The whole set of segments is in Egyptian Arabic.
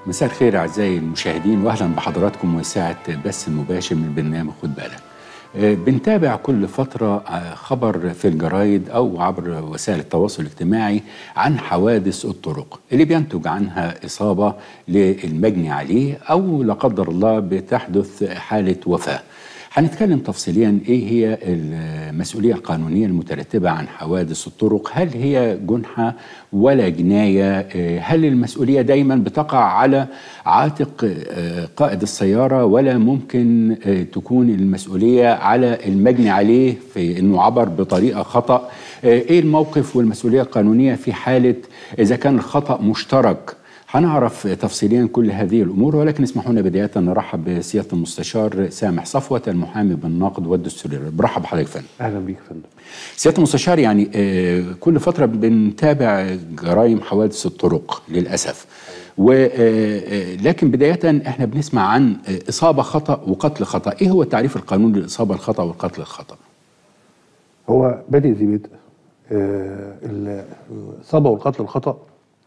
مساء الخير اعزائي المشاهدين واهلا بحضراتكم وساعه بث مباشر من برنامج خد بالك. آه، بنتابع كل فترة آه، خبر في الجرايد أو عبر وسائل التواصل الاجتماعي عن حوادث الطرق اللي بينتج عنها إصابة للمجني عليه أو لا قدر الله بتحدث حالة وفاة هنتكلم تفصيليا ايه هي المسؤوليه القانونيه المترتبه عن حوادث الطرق هل هي جنحه ولا جنايه آه، هل المسؤوليه دايما بتقع على عاتق آه، قائد السياره ولا ممكن آه، تكون المسؤوليه على المجني عليه في انه عبر بطريقه خطا ايه الموقف والمسؤوليه القانونيه في حاله اذا كان الخطا مشترك هنعرف تفصيليا كل هذه الامور ولكن اسمحوا لنا بدايه نرحب بسياده المستشار سامح صفوه المحامي بالنقد والدستوري برحب بحضرتك فندم اهلا بيك يا فندم سياده المستشار يعني آه، كل فتره بنتابع جرائم حوادث الطرق للاسف و آه، آه، لكن بدايه احنا بنسمع عن اصابه خطا وقتل خطا ايه هو التعريف القانوني للاصابه الخطا والقتل الخطا هو بادئ ذي بدء آه، الاصابه والقتل الخطا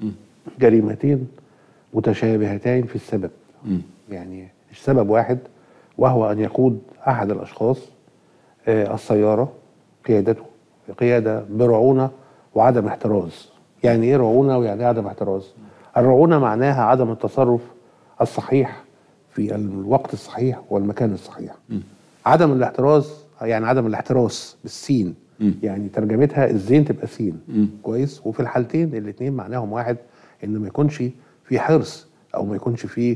جريمتين متشابهتين في السبب يعني السبب واحد وهو ان يقود احد الاشخاص آه، السياره قيادته قياده برعونه وعدم احتراز يعني ايه رعونه ويعني ايه عدم احتراز الرعونه معناها عدم التصرف الصحيح في الوقت الصحيح والمكان الصحيح عدم الاحتراز يعني عدم الاحتراس بالسين يعني ترجمتها الزين تبقى سين كويس وفي الحالتين الاثنين معناهم واحد ان ما يكونش في حرص او ما يكونش في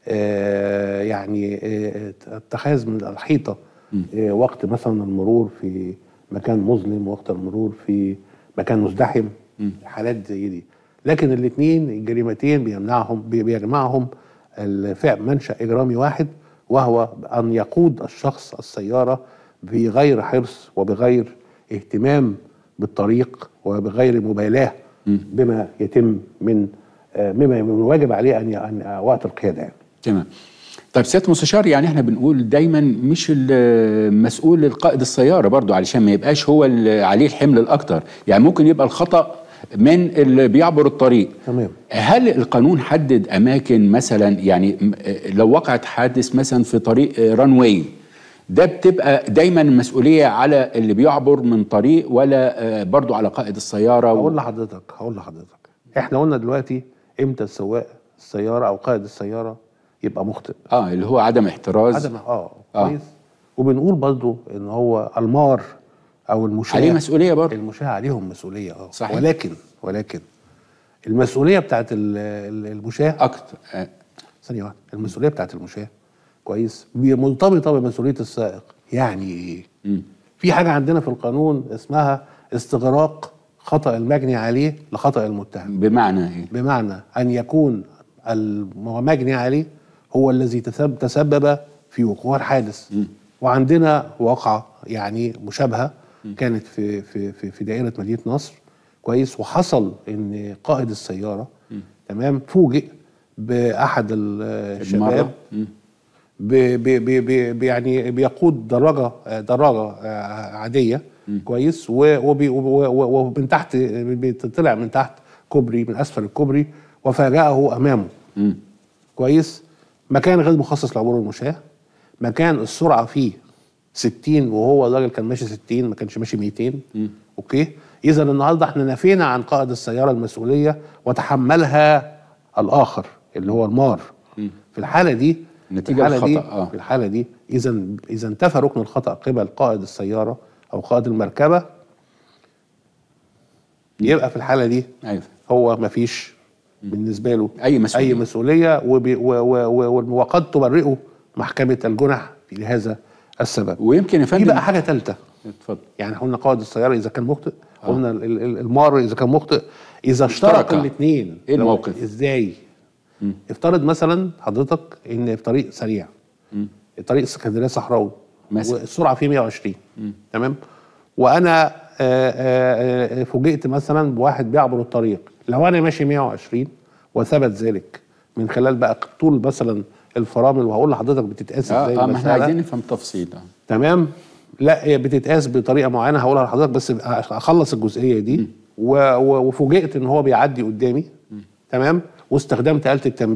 آه يعني آه اتخاذ من الحيطه آه وقت مثلا المرور في مكان مظلم وقت المرور في مكان مزدحم حالات زي دي لكن الاثنين الجريمتين بيمنعهم بي- بيجمعهم الفعل منشا اجرامي واحد وهو ان يقود الشخص السياره بغير حرص وبغير اهتمام بالطريق وبغير مبالاه بما يتم من آه، بما من الواجب عليه ان ي- أن وقت القياده يعني. تمام طيب سياده المستشار يعني احنا بنقول دايما مش المسؤول القائد السياره برضو علشان ما يبقاش هو اللي عليه الحمل الاكتر يعني ممكن يبقى الخطا من اللي بيعبر الطريق تمام هل القانون حدد اماكن مثلا يعني م- لو وقعت حادث مثلا في طريق ران واي ده بتبقى دايما المسؤوليه على اللي بيعبر من طريق ولا آه، برضو على قائد السياره هقول لحضرتك هقول لحضرتك احنا قلنا دلوقتي امتى السواق السياره او قائد السياره يبقى مخطئ اه اللي هو عدم احتراز عدم اه آه. كويس وبنقول برضو ان هو المار او المشاة عليه مسؤوليه برضو المشاة عليهم مسؤوليه اه صحيح. ولكن ولكن المسؤوليه بتاعت ال- ال- المشاة اكتر آه، ثانيه واحده المسؤوليه بتاعت المشاة كويس بي- مرتبطه بمسؤوليه السائق يعني ايه في حاجه عندنا في القانون اسمها استغراق خطا المجني عليه لخطا المتهم بمعنى ايه بمعنى ان يكون المجني عليه هو الذي تسبب, تسبب في وقوع الحادث وعندنا واقعه يعني مشابهه كانت في في في, في دائره مدينه نصر كويس وحصل ان قائد السياره تمام فوجئ باحد ال- الشباب مم. ب ب ب ب ب يعني بيقود دراجه آه، دراجه آه، عاديه كويس و- وبي- و- و- ومن تحت بيطلع من تحت كوبري من اسفل الكوبري وفاجأه امامه مم. كويس مكان غير مخصص لعبور المشاة مكان السرعه فيه 60 وهو الراجل كان ماشي 60 ما كانش ماشي 200 اوكي اذا النهارده احنا نفينا عن قائد السياره المسؤوليه وتحملها الاخر اللي هو المار في الحاله دي نتيجة في الحالة دي الخطأ، آه. في الحاله دي اذا اذا انتفى ركن الخطا قبل قائد السياره او قائد المركبه يبقى في الحاله دي ايوه هو ما فيش بالنسبه له أي مسؤولية. اي مسؤوليه وبي و و و وقد تبرئه محكمه الجنح في هذا السبب ويمكن يا في فندم بقى حاجه ثالثه اتفضل يعني قلنا قائد السياره اذا كان مخطئ قلنا ال- ال- المار اذا كان مخطئ اذا اشترك اشتركا. الاثنين إيه الموقف؟ ازاي افترض مثلا حضرتك ان في طريق سريع الطريق اسكندريه صحراوي مثلا. والسرعه فيه 120 تمام وانا آه، آه، آه، فوجئت مثلا بواحد بيعبر الطريق لو انا ماشي 120 وثبت ذلك من خلال بقى طول مثلا الفرامل وهقول لحضرتك بتتقاس ازاي اه, آه ما احنا المسألة. عايزين نفهم تفصيل آه. تمام لا هي بتتقاس بطريقه معينه هقولها لحضرتك بس اخلص الجزئيه دي و- و- وفوجئت ان هو بيعدي قدامي تمام واستخدمت آلة التنبيه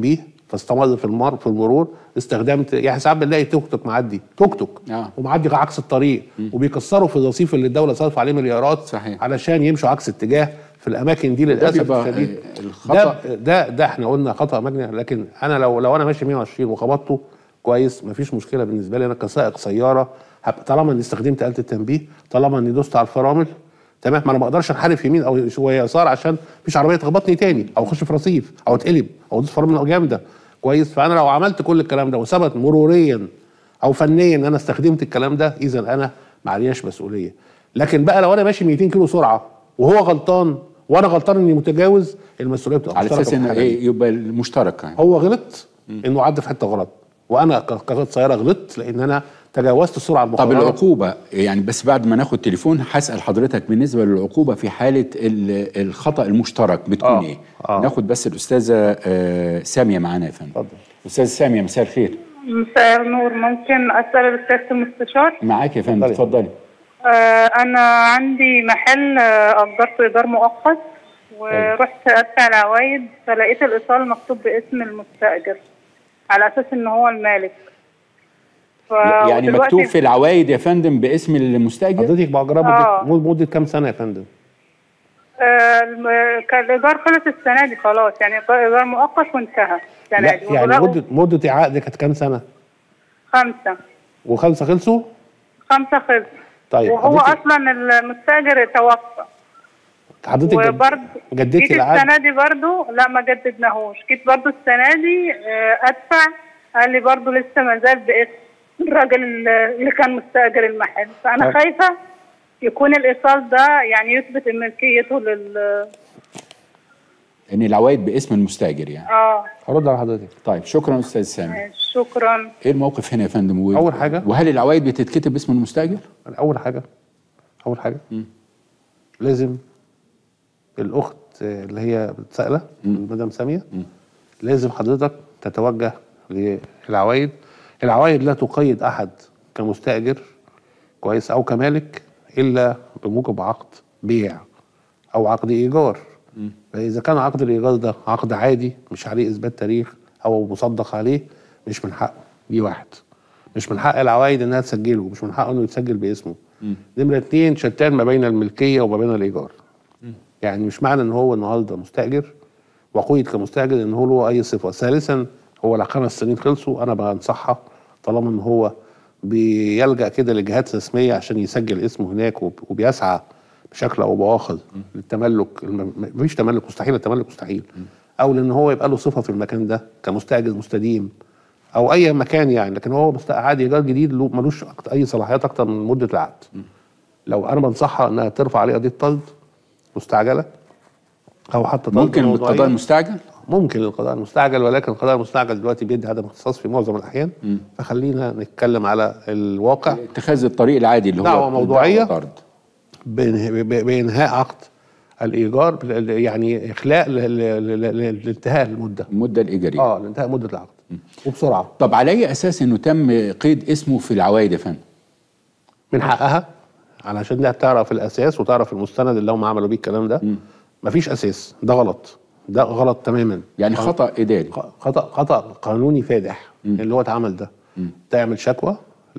فاستمر في المر في المرور استخدمت يعني ساعات بنلاقي توك توك معدي توك توك آه. ومعدي عكس الطريق وبيكسروا في الرصيف اللي الدوله صارفه عليه مليارات صحيح. علشان يمشوا عكس اتجاه في الاماكن دي للاسف بيبقى، الشديد آه، الخطأ- ده ده ده احنا قلنا خطا مجني لكن انا لو لو انا ماشي 120 وخبطته كويس مفيش مشكله بالنسبه لي انا كسائق سياره هبقى طالما اني استخدمت اله التنبيه طالما اني دوست على الفرامل تمام ما انا ما اقدرش انحرف يمين او شويه يسار عشان مفيش عربيه تخبطني تاني او اخش في رصيف او اتقلب او ادوس فرامل جامده كويس فانا لو عملت كل الكلام ده وثبت مروريا او فنيا ان انا استخدمت الكلام ده اذا انا ما علياش مسؤوليه لكن بقى لو انا ماشي 200 كيلو سرعه وهو غلطان وانا غلطان اني متجاوز المسؤوليه بتبقى على مشتركة اساس في ان الحاجة دي. ايه يبقى المشترك يعني هو غلط انه عدى في حته غلط وانا ك- كقائد سياره غلطت لان انا تجاوزت السرعه طب المقرره العقوبة يعني بس بعد ما ناخد تليفون هسأل حضرتك بالنسبة للعقوبة في حالة ال- الخطأ المشترك بتكون آه، ايه؟ آه. ناخد بس الأستاذة آه، سامية معانا يا فندم اتفضل. أستاذة سامية مساء الخير مساء النور ممكن أسأل الأستاذ المستشار معاك يا فندم اتفضلي. اتفضلي آه أنا عندي محل آه، أجرته إيجار مؤقت ورحت أدفع العوايد فلقيت الإيصال مكتوب باسم المستأجر على أساس إن هو المالك ف... يعني ودلوقتي- مكتوب في العوايد يا فندم باسم المستأجر حضرتك مأجرها آه. مدة مدة كام سنة يا فندم؟ آه الم- كان الإيجار خلص السنة دي خلاص يعني إيجار مؤقت وانتهى السنة لا دي يعني وبقوا مدة مدة عقد كانت كام سنة؟ خمسة وخمسة خلصوا؟ خمسة خلص طيب وهو حضرتك أصلا المستأجر توفى حضرتك جد- وبرضه جددتي جيت العقد السنه دي برضه لا ما جددناهوش جيت برضه السنه دي آه، ادفع قال لي برضه لسه ما زال باسم الراجل اللي كان مستاجر المحل فانا طب. خايفه يكون الايصال ده يعني يثبت ملكيته لل ان العوايد باسم المستأجر يعني اه هرد على حضرتك طيب شكرا أستاذ سامي شكرا ايه الموقف هنا يا فندم و... أول حاجة. وهل العوايد بتتكتب باسم المستأجر؟ أول حاجة أول حاجة لازم الأخت اللي هي سائلة مدام سامية لازم حضرتك تتوجه للعوايد العوايد لا تقيد أحد كمستأجر كويس أو كمالك إلا بموجب عقد بيع أو عقد إيجار فإذا كان عقد الإيجار ده عقد عادي مش عليه إثبات تاريخ أو مصدق عليه مش من حقه دي واحد مش من حق العوايد انها تسجله مش من حقه انه يتسجل باسمه نمره اتنين شتان ما بين الملكيه وما بين الايجار يعني مش معنى ان هو النهارده مستاجر وقيد كمستاجر ان هو له اي صفه ثالثا هو لا خمس سنين خلصوا انا بنصحها طالما ان هو بيلجا كده لجهات رسميه عشان يسجل اسمه هناك وب- وبيسعى بشكل او باخر للتملك الم- مفيش تملك مستحيل التملك مستحيل او لان هو يبقى له صفه في المكان ده كمستاجر مستديم او اي مكان يعني لكن هو مست- عادي ايجار جديد له ملوش أكت- اي صلاحيات اكتر من مده العقد لو انا بنصحها انها ترفع عليه قضيه طرد مستعجله او حتى طرد ممكن موضوعية. بالقضاء المستعجل؟ ممكن القضاء المستعجل ولكن القضاء المستعجل دلوقتي بيدي عدم اختصاص في معظم الاحيان فخلينا نتكلم على الواقع اتخاذ الطريق العادي اللي هو دعوة موضوعية. الدعوة طرد. بإنه- ب- بانهاء عقد الايجار بال- يعني اخلاء ل- ل- ل- ل- لانتهاء المده المدة الإيجارية اه لانتهاء مده العقد وبسرعه طب على أي أساس إنه تم قيد اسمه في العوايد يا فندم؟ من حقها علشان ده تعرف الاساس وتعرف المستند اللي هم عملوا بيه الكلام ده مفيش اساس ده غلط ده غلط تماما يعني خطأ إداري خطا خطا قانوني فادح اللي هو اتعمل ده تعمل شكوى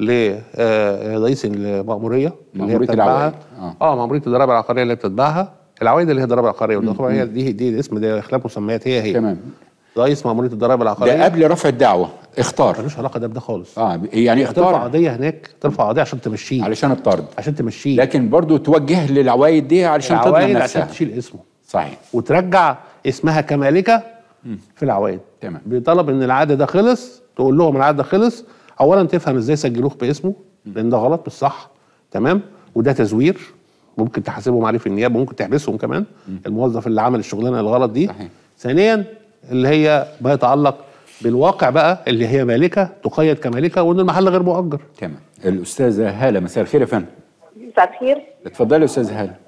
لرئيس المأمورية اللي هي مأمورية بتتبعها العوائد. اه, آه مأمورية الضرائب العقارية اللي بتتبعها العوائد اللي هي الضرائب العقارية والضرائب هي دي دي الاسم ده خلاف مسميات هي هي تمام رئيس مأمورية الضرائب العقارية ده قبل رفع الدعوة اختار ملوش علاقة ده بده خالص اه يعني ترفع اختار قضية هناك ترفع قضية عشان تمشيه علشان الطرد عشان تمشيه لكن برضو توجه للعوايد دي علشان تضمن العوائد نفسها عشان تشيل اسمه صحيح وترجع اسمها كمالكه في العوائد تمام. بيطلب ان العقد ده خلص تقول لهم العقد ده خلص اولا تفهم ازاي سجلوه باسمه لان ده غلط مش صح تمام وده تزوير ممكن تحاسبهم عليه في النيابه ممكن تحبسهم كمان الموظف اللي عمل الشغلانه الغلط دي صحيح. ثانيا اللي هي ما يتعلق بالواقع بقى اللي هي مالكه تقيد كمالكه وان المحل غير مؤجر تمام الأستاذة هالة مساء الخير يا فندم مساء الخير اتفضلي يا أستاذة هالة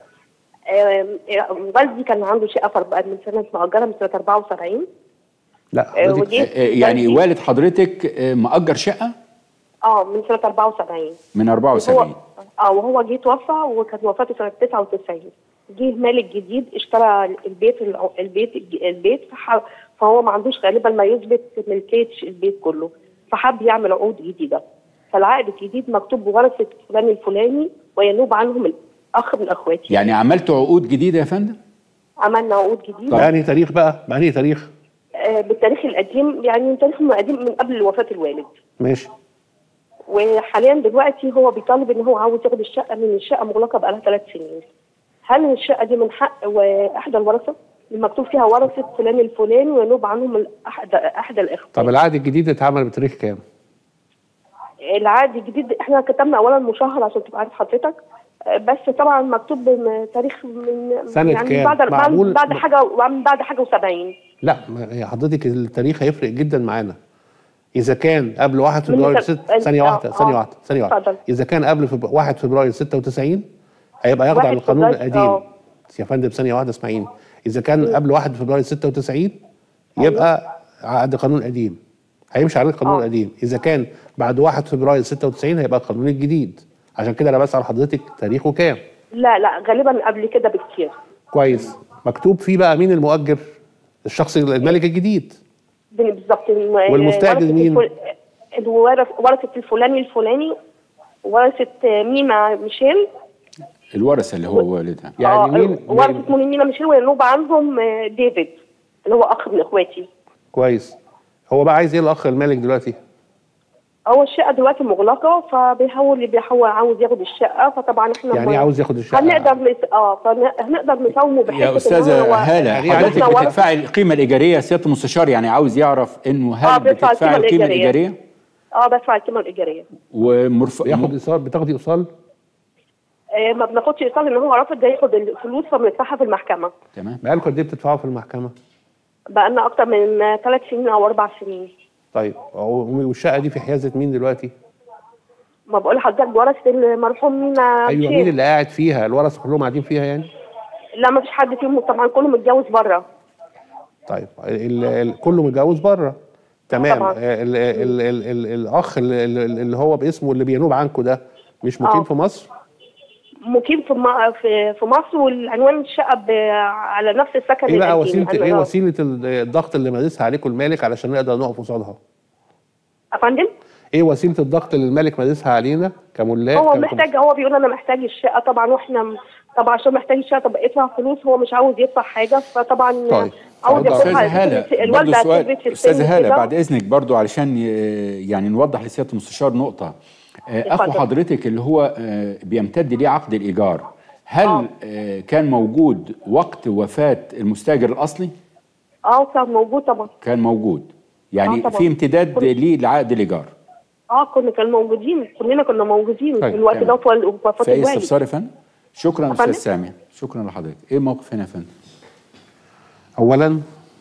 آم، والدي كان عنده شقه في أربعة- من سنه مؤجره من سنه 74 لا آه، حضرتك ودي- آه، آه، يعني والدي- والد حضرتك آه، مأجر شقة اه من سنه 74 من هو 74 اه وهو جه توفى وكانت وفاته سنه 99 جه مالك جديد اشترى البيت الع- البيت البيت في ح- فهو ما عندوش غالبا ما يثبت ملكيه البيت كله فحب يعمل عقود جديده فالعقد الجديد مكتوب بورثه فلان الفلاني وينوب عنهم الاخ من اخواتي يعني عملتوا عقود جديده يا فندم عملنا عقود جديده بأنهي تاريخ بقى؟ بأنهي تاريخ؟ آه، بالتاريخ القديم يعني من تاريخ من قديم من قبل وفاه الوالد ماشي وحاليا دلوقتي هو بيطالب ان هو عاوز ياخد الشقه من الشقه مغلقه بقالها ثلاث سنين. هل الشقه دي من حق واحدى الورثه؟ المكتوب فيها ورثه فلان الفلاني وينوب عنهم ال- احدى احدى الاخوات. طب العقد الجديد اتعمل بتاريخ كام؟ العقد الجديد احنا كتبنا اولا مشهر عشان تبقى عارف حضرتك آه، بس طبعا مكتوب من تاريخ من سنة يعني كام؟ بعد بعد, معمول- بعد حاجه بعد حاجه و70 لا ما- هي حضرتك التاريخ هيفرق جدا معانا اذا كان قبل 1 فبراير من- ست آه، ثانيه آه، واحده آه. ثانيه واحده ثانيه واحده اتفضل. اذا كان قبل فب... 1 فبراير 96 هيبقى يخضع 1 للقانون فبراير، القديم آه. يا فندم ثانيه واحده اسمعيني اذا كان قبل 1 فبراير 96 يبقى عقد قانون قديم هيمشي عليه القانون آه. القديم اذا كان بعد 1 فبراير 96 هيبقى القانون الجديد عشان كده انا بسال حضرتك تاريخه كام لا لا غالبا قبل كده بكتير كويس مكتوب فيه بقى مين المؤجر الشخص الملك الجديد بالظبط والمستأجر ورثة مين؟ الفل- الورث ورثة الفلاني الفلاني ورثة مينا ميشيل الورثه اللي هو والدها يعني آه، مين- ورثة مينا ميشيل وينوب عنهم آه، ديفيد اللي هو اخ من اخواتي كويس هو بقى عايز ايه الاخ المالك دلوقتي هو الشقة دلوقتي مغلقة فبيحاول بيحاول عاوز ياخد الشقة فطبعا احنا يعني ما- ايه عاوز ياخد الشقه هنقدر نس... اه فهنقدر نساومه بحته يا إن استاذه هو- هاله يعني حضرتك إحنا ورثة- بتدفعي القيمه الايجاريه سياده المستشار يعني عاوز يعرف انه هل آه، بدفع بتدفعي القيمة القيمه الإيجارية. الايجاريه اه بدفع القيمة الإيجارية ومرف... بياخد ايصال بتاخدي ايصال آه ما بناخدش إيصال إن هو رافض ده ياخد الفلوس فبندفعها في المحكمة تمام بقالكم قد ايه بتدفعوا في المحكمه بقالنا أكتر من ثلاث سنين أو أربع سنين طيب هو- والشقه دي في حيازه مين دلوقتي ما بقول لحضرتك ورثة المرحوم مينا ايوه ميشيل. مين اللي قاعد فيها الورثه كلهم قاعدين فيها يعني لا ما فيش حد فيهم طبعا كله متجوز بره طيب ال ال كله متجوز بره تمام طبعا. ال ال ال ال الاخ اللي, اللي هو باسمه اللي بينوب عنكم ده مش مقيم آه. في مصر مقيم في م- في في مصر والعنوان الشقة ب- على نفس السكن ايه بقى القديم. وسيله أنا- ايه وسيله ال- الضغط اللي مارسها عليكم المالك علشان نقدر نقف قصادها يا فندم ايه وسيله الضغط اللي المالك مارسها علينا كملاك هو كم- محتاج هو بيقول انا محتاج الشقه طبعا واحنا م- طبعا عشان محتاج الشقه طب ادفع فلوس هو مش عاوز يدفع حاجه فطبعا طيب. عاوز اتفضل. استاذه ياخدها هاله برضه الوالده سؤال كبرت في السن استاذه هاله كده. بعد اذنك برضه علشان ي- يعني نوضح لسياده المستشار نقطه آه، اخو اتفضل. حضرتك اللي هو آه، بيمتد ليه عقد الايجار هل آه، كان موجود وقت وفاه المستاجر الاصلي اه كان موجود طبعا كان موجود يعني آه، طبعا. في امتداد كل- ليه لعقد الايجار اه كنا كان موجودين كلنا كنا موجودين طيب، في الوقت تمام. ده وفاه وفاة في اي الوالد استفسار يا فندم شكرا يا استاذ فندم. سامي شكرا لحضرتك ايه الموقف هنا يا فندم اولا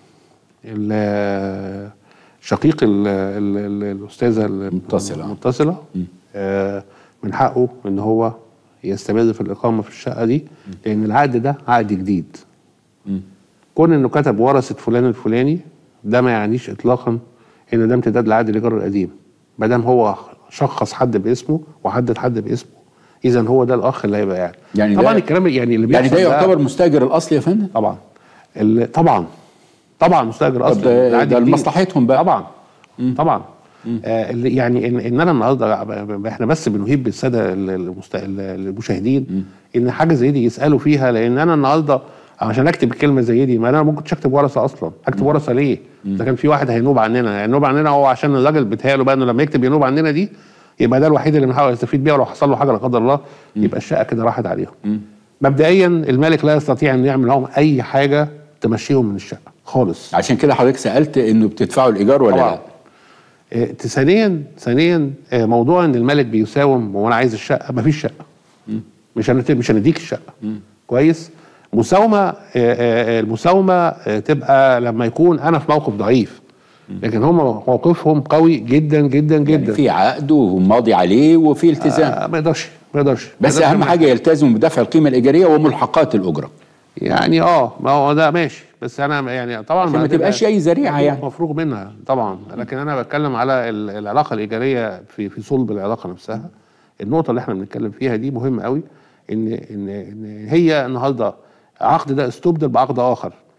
ال- شقيق ال ال ال الاستاذه متصلة. المتصله آه، من حقه ان هو يستمر في الاقامه في الشقه دي لان العقد ده عقد جديد كون انه كتب ورثه فلان الفلاني ده ما يعنيش اطلاقا ان ده امتداد لعقد الايجار القديم ما دام هو شخص حد باسمه وحدد حد باسمه اذا هو ده الاخ اللي هيبقى يعني, يعني طبعا ده- الكلام يعني اللي يعني بيحصل ده يعتبر مستاجر الاصلي يا فندم طبعا ال- طبعا طبعا مستاجر طب اصلا ده- العقد ده جديد. لمصلحتهم بقى. طبعا طبعا آه اللي- يعني ان, إن انا النهارده ب- احنا بس بنهيب بالساده ال- المست... ال- المشاهدين ان حاجه زي دي يسالوا فيها لان انا النهارده عشان اكتب الكلمه زي دي ما انا ما كنتش اكتب ورثه اصلا اكتب ورثه ليه؟ اذا كان في واحد هينوب عننا هينوب عننا هو عشان الراجل بيتهيأله بقى انه لما يكتب ينوب عننا دي يبقى ده الوحيد اللي بنحاول يستفيد بيها ولو حصل له حاجه لا قدر الله يبقى الشقه كده راحت عليهم. مبدئيا المالك لا يستطيع ان يعمل لهم اي حاجه تمشيهم من الشقه خالص. عشان كده حضرتك سالت انه بتدفعوا الايجار ولا طبعا لا آه، ثانيا ثانيا آه، موضوع ان الملك بيساوم وانا عايز الشقه مفيش شقه مش هنت- مش هنديك الشقه كويس مساومه آه، آه، المساومه آه، تبقى لما يكون انا في موقف ضعيف لكن هم موقفهم قوي جدا جدا يعني جدا في عقد وماضي عليه وفي التزام آه، ما يقدرش ما يقدرش ما بس يقدرش اهم يعمل حاجه يلتزم بدفع القيمه الايجاريه وملحقات الاجره يعني اه ما هو ده ماشي بس انا يعني طبعا عشان ما تبقاش اي ذريعه يعني مفروغ منها طبعا لكن انا بتكلم على ال- العلاقه الايجاريه في في صلب العلاقه نفسها النقطه اللي احنا بنتكلم فيها دي مهمه قوي ان ان ان هي النهارده عقد ده استبدل بعقد اخر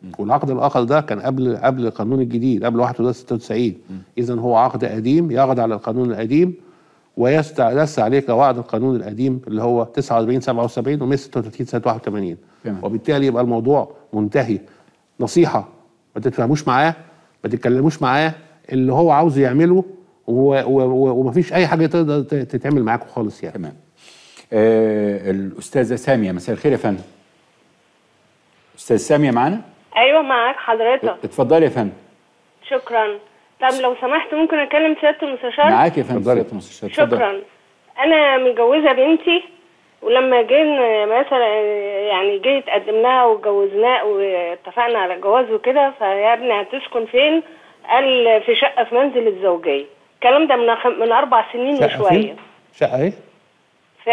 والعقد الاخر ده كان قبل قبل القانون الجديد قبل 91 اذا هو عقد قديم يخضع للقانون القديم ويستعلس عليه قواعد القانون القديم اللي هو 49 77 و 136 سنه 81 تمام. وبالتالي يبقى الموضوع منتهي نصيحه ما تتفاهموش معاه ما تتكلموش معاه اللي هو عاوز يعمله و- و- و- ومفيش اي حاجه تقدر ت- تتعمل معاكم خالص يعني تمام آه الاستاذه ساميه مساء الخير يا فندم استاذ ساميه معانا ايوه معاك حضرتك اتفضلي يا فندم شكرا طب لو سمحت ممكن اكلم سياده المستشار معاك يا فندم اتفضلي. سيادة المستشار اتفضلي. شكرا انا متجوزه بنتي ولما جينا مثلا يعني جه اتقدم لها واتجوزناه واتفقنا على الجواز وكده فيا ابني هتسكن فين؟ قال في شقه في منزل الزوجيه الكلام ده من خم- من اربع سنين شقه وشويه فين؟ شقه ايه؟ ف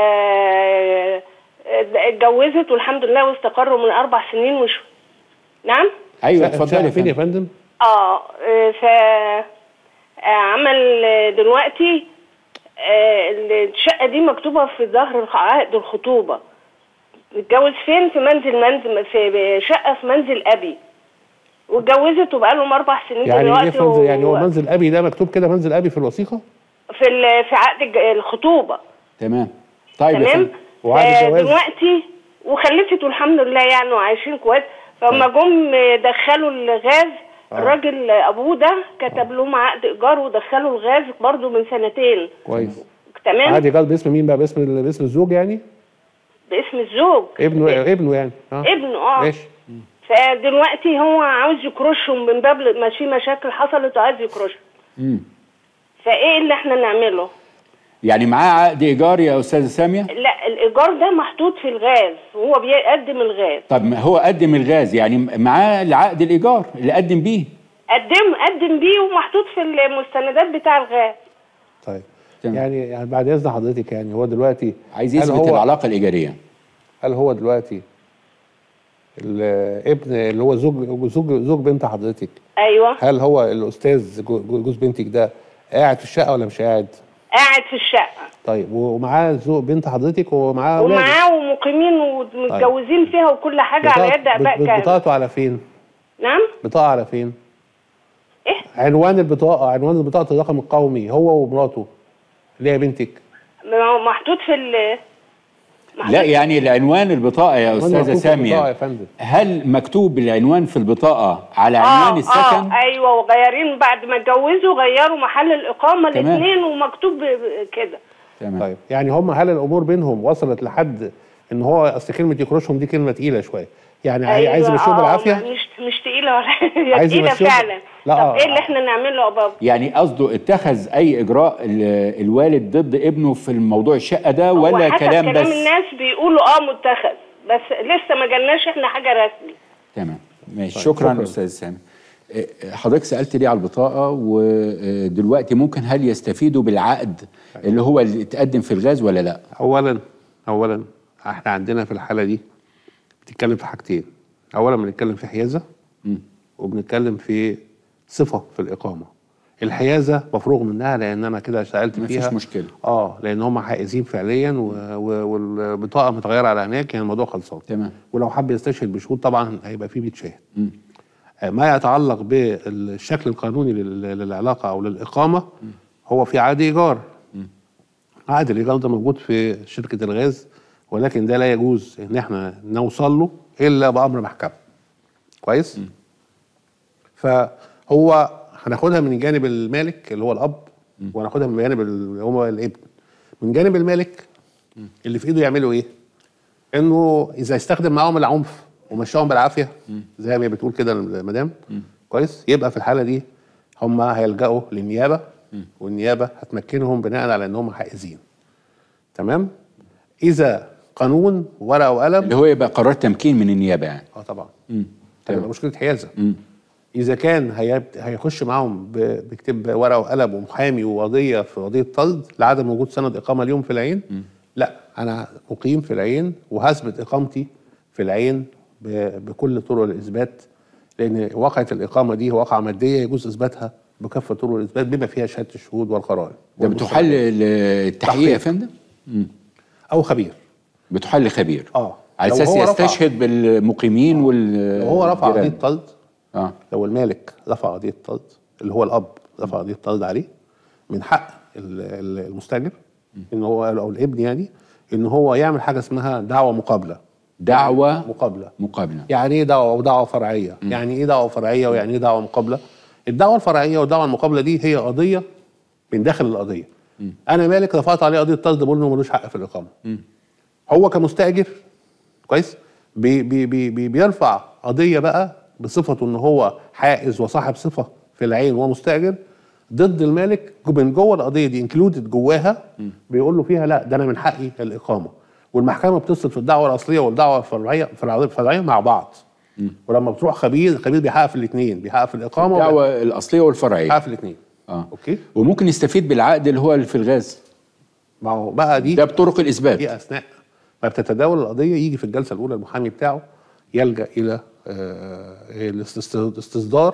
اتجوزت والحمد لله واستقروا من اربع سنين وشويه نعم ايوه شقة- اتفضلي شقة يا فين يا فندم فندم؟ اه ف عمل دلوقتي آه، الشقة دي مكتوبة في ظهر عقد الخطوبة اتجوز فين في منزل منزل في شقة في منزل أبي واتجوزت وبقالهم أربع سنين يعني دلوقتي ايه في منزل يعني هو و- منزل ابي ده مكتوب كده منزل ابي في الوثيقه؟ في ال- في عقد الج- الخطوبة تمام طيب يا تمام فندم وعقد الجواز؟ دلوقتي وخلفت والحمد لله يعني وعايشين كويس فلما جم دخلوا الغاز الراجل ابوه ده كتب لهم عقد ايجار ودخلوا الغاز برضه من سنتين كويس تمام عادي قال باسم مين بقى باسم ال- باسم الزوج يعني؟ باسم الزوج ابنه ابنه يعني اه ابنه اه ماشي فدلوقتي هو عاوز يكرشهم من باب ما في مشاكل حصلت وعايز يكرشهم مم. فايه اللي احنا نعمله يعني معاه عقد ايجار يا استاذه ساميه لا الايجار ده محطوط في الغاز وهو بيقدم الغاز طب ما هو قدم الغاز يعني معاه العقد الايجار اللي قدم بيه قدم قدم بيه ومحطوط في المستندات بتاع الغاز طيب تمام. يعني يعني بعد اذن حضرتك يعني هو دلوقتي عايز هل يثبت هو العلاقه الايجاريه هل هو دلوقتي الابن اللي هو زوج زوج زوج بنت حضرتك ايوه هل هو الاستاذ جو- جوز بنتك ده قاعد في الشقه ولا مش قاعد؟ قاعد في الشقه طيب ومعاه زوج بنت حضرتك ومعاه اولاد ومعاه ومقيمين ومتجوزين فيها وكل حاجه على يد اباء كامل بطاقته على فين؟ نعم بطاقه على فين؟ ايه عنوان البطاقه عنوان بطاقه الرقم القومي هو ومراته اللي هي بنتك ما هو محطوط في ال محطوط لا يعني العنوان البطاقه يا عنوان استاذه مكتوب في البطاقة ساميه يا فندم هل مكتوب العنوان في البطاقه على عنوان اه السكن اه ايوه وغيرين بعد ما اتجوزوا غيروا محل الاقامه تمام. الاثنين ومكتوب ب- ب- كده تمام طيب يعني هم هل الامور بينهم وصلت لحد ان هو اصل كلمه يكرشهم دي كلمه تقيله شويه يعني أيوة عايز يمشيهم آه، بالعافيه مش مش تقيله ولا هي عايز تقيله يمشيهم- فعلا لا، طب آه، ايه اللي آه. احنا نعمله يا بابا يعني قصده اتخذ اي اجراء ال- الوالد ضد ابنه في الموضوع الشقه ده هو ولا حسب كلام بس الناس بيقولوا اه متخذ بس لسه ما جالناش احنا حاجه رسمي تمام ماشي طيب، شكرا شكراً. استاذ سامي إيه، حضرتك سالت ليه على البطاقه ودلوقتي ممكن هل يستفيدوا بالعقد اللي هو اللي اتقدم في الغاز ولا لا اولا اولا احنا عندنا في الحاله دي بتتكلم في حاجتين اولا بنتكلم في حيازه مم. وبنتكلم في صفه في الاقامه الحيازه مفروغ منها لان انا كده سالت مفيش فيها مشكلة. اه لان هم حائزين فعليا و... و... والبطاقه متغيره على هناك كان الموضوع خلصان تمام. ولو حب يستشهد بشهود طبعا هيبقى فيه 100 شاهد مم. آه، ما يتعلق بالشكل القانوني لل- للعلاقه او للاقامه هو في عقد ايجار عقد الايجار ده موجود في شركه الغاز ولكن ده لا يجوز ان احنا نوصل له الا بامر محكمه كويس فهو هناخدها من جانب المالك اللي هو الاب وهناخدها من جانب اللي هو الابن من جانب المالك اللي في ايده يعملوا ايه انه اذا استخدم معاهم العنف ومشاهم بالعافيه زي ما بتقول كده المدام كويس يبقى في الحاله دي هم هيلجأوا للنيابه والنيابه هتمكنهم بناء على انهم حائزين تمام اذا قانون ورقه وقلم اللي هو يبقى قرار تمكين من النيابه يعني اه طبعا مم. هتبقى تمام مشكله حيازه مم. اذا كان هيبت... هيخش معاهم ب... بيكتب ورقه وقلم ومحامي وقضيه في قضيه طرد لعدم وجود سند اقامه اليوم في العين لا انا مقيم في العين وهثبت اقامتي في العين ب... بكل طرق الاثبات لان واقعه الاقامه دي واقعه ماديه يجوز اثباتها بكافه طرق الاثبات بما فيها شهاده الشهود والقرائن ده بتحل التحقيق يا فندم او خبير بتحل خبير اه على لو اساس هو رفع- يستشهد بالمقيمين وال لو هو رفع الجيران. قضيه طرد اه لو المالك رفع قضيه طرد اللي هو الاب رفع قضيه طرد عليه من حق ال- ال- المستاجر ان هو او الابن يعني ان هو يعمل حاجه اسمها دعوه مقابله دعوه مقابله مقابله يعني ايه دعوه ودعوه فرعيه يعني ايه دعوه فرعيه ويعني ايه دعوه مقابله الدعوه الفرعيه والدعوه المقابله دي هي قضيه من داخل القضيه انا مالك رفعت عليه قضيه طرد بقول انه ملوش حق في الاقامه هو كمستاجر كويس بي بي بي بي بيرفع قضيه بقى بصفته ان هو حائز وصاحب صفه في العين ومستاجر ضد المالك من جوه القضيه دي انكلودد جواها بيقول له فيها لا ده انا من حقي الاقامه والمحكمه بتفصل في الدعوه الاصليه والدعوه الفرعيه الفرعيه الفرعيه مع بعض ولما بتروح خبير الخبير بيحقق في الاثنين بيحقق في الاقامه الدعوه الاصليه والفرعيه بيحقق في الاثنين اه اوكي وممكن يستفيد بالعقد اللي هو اللي في الغاز ما هو بقى دي ده بطرق الاثبات دي اثناء ما بتتداول القضيه يجي في الجلسه الاولى المحامي بتاعه يلجا الى آه، الاست- استصدار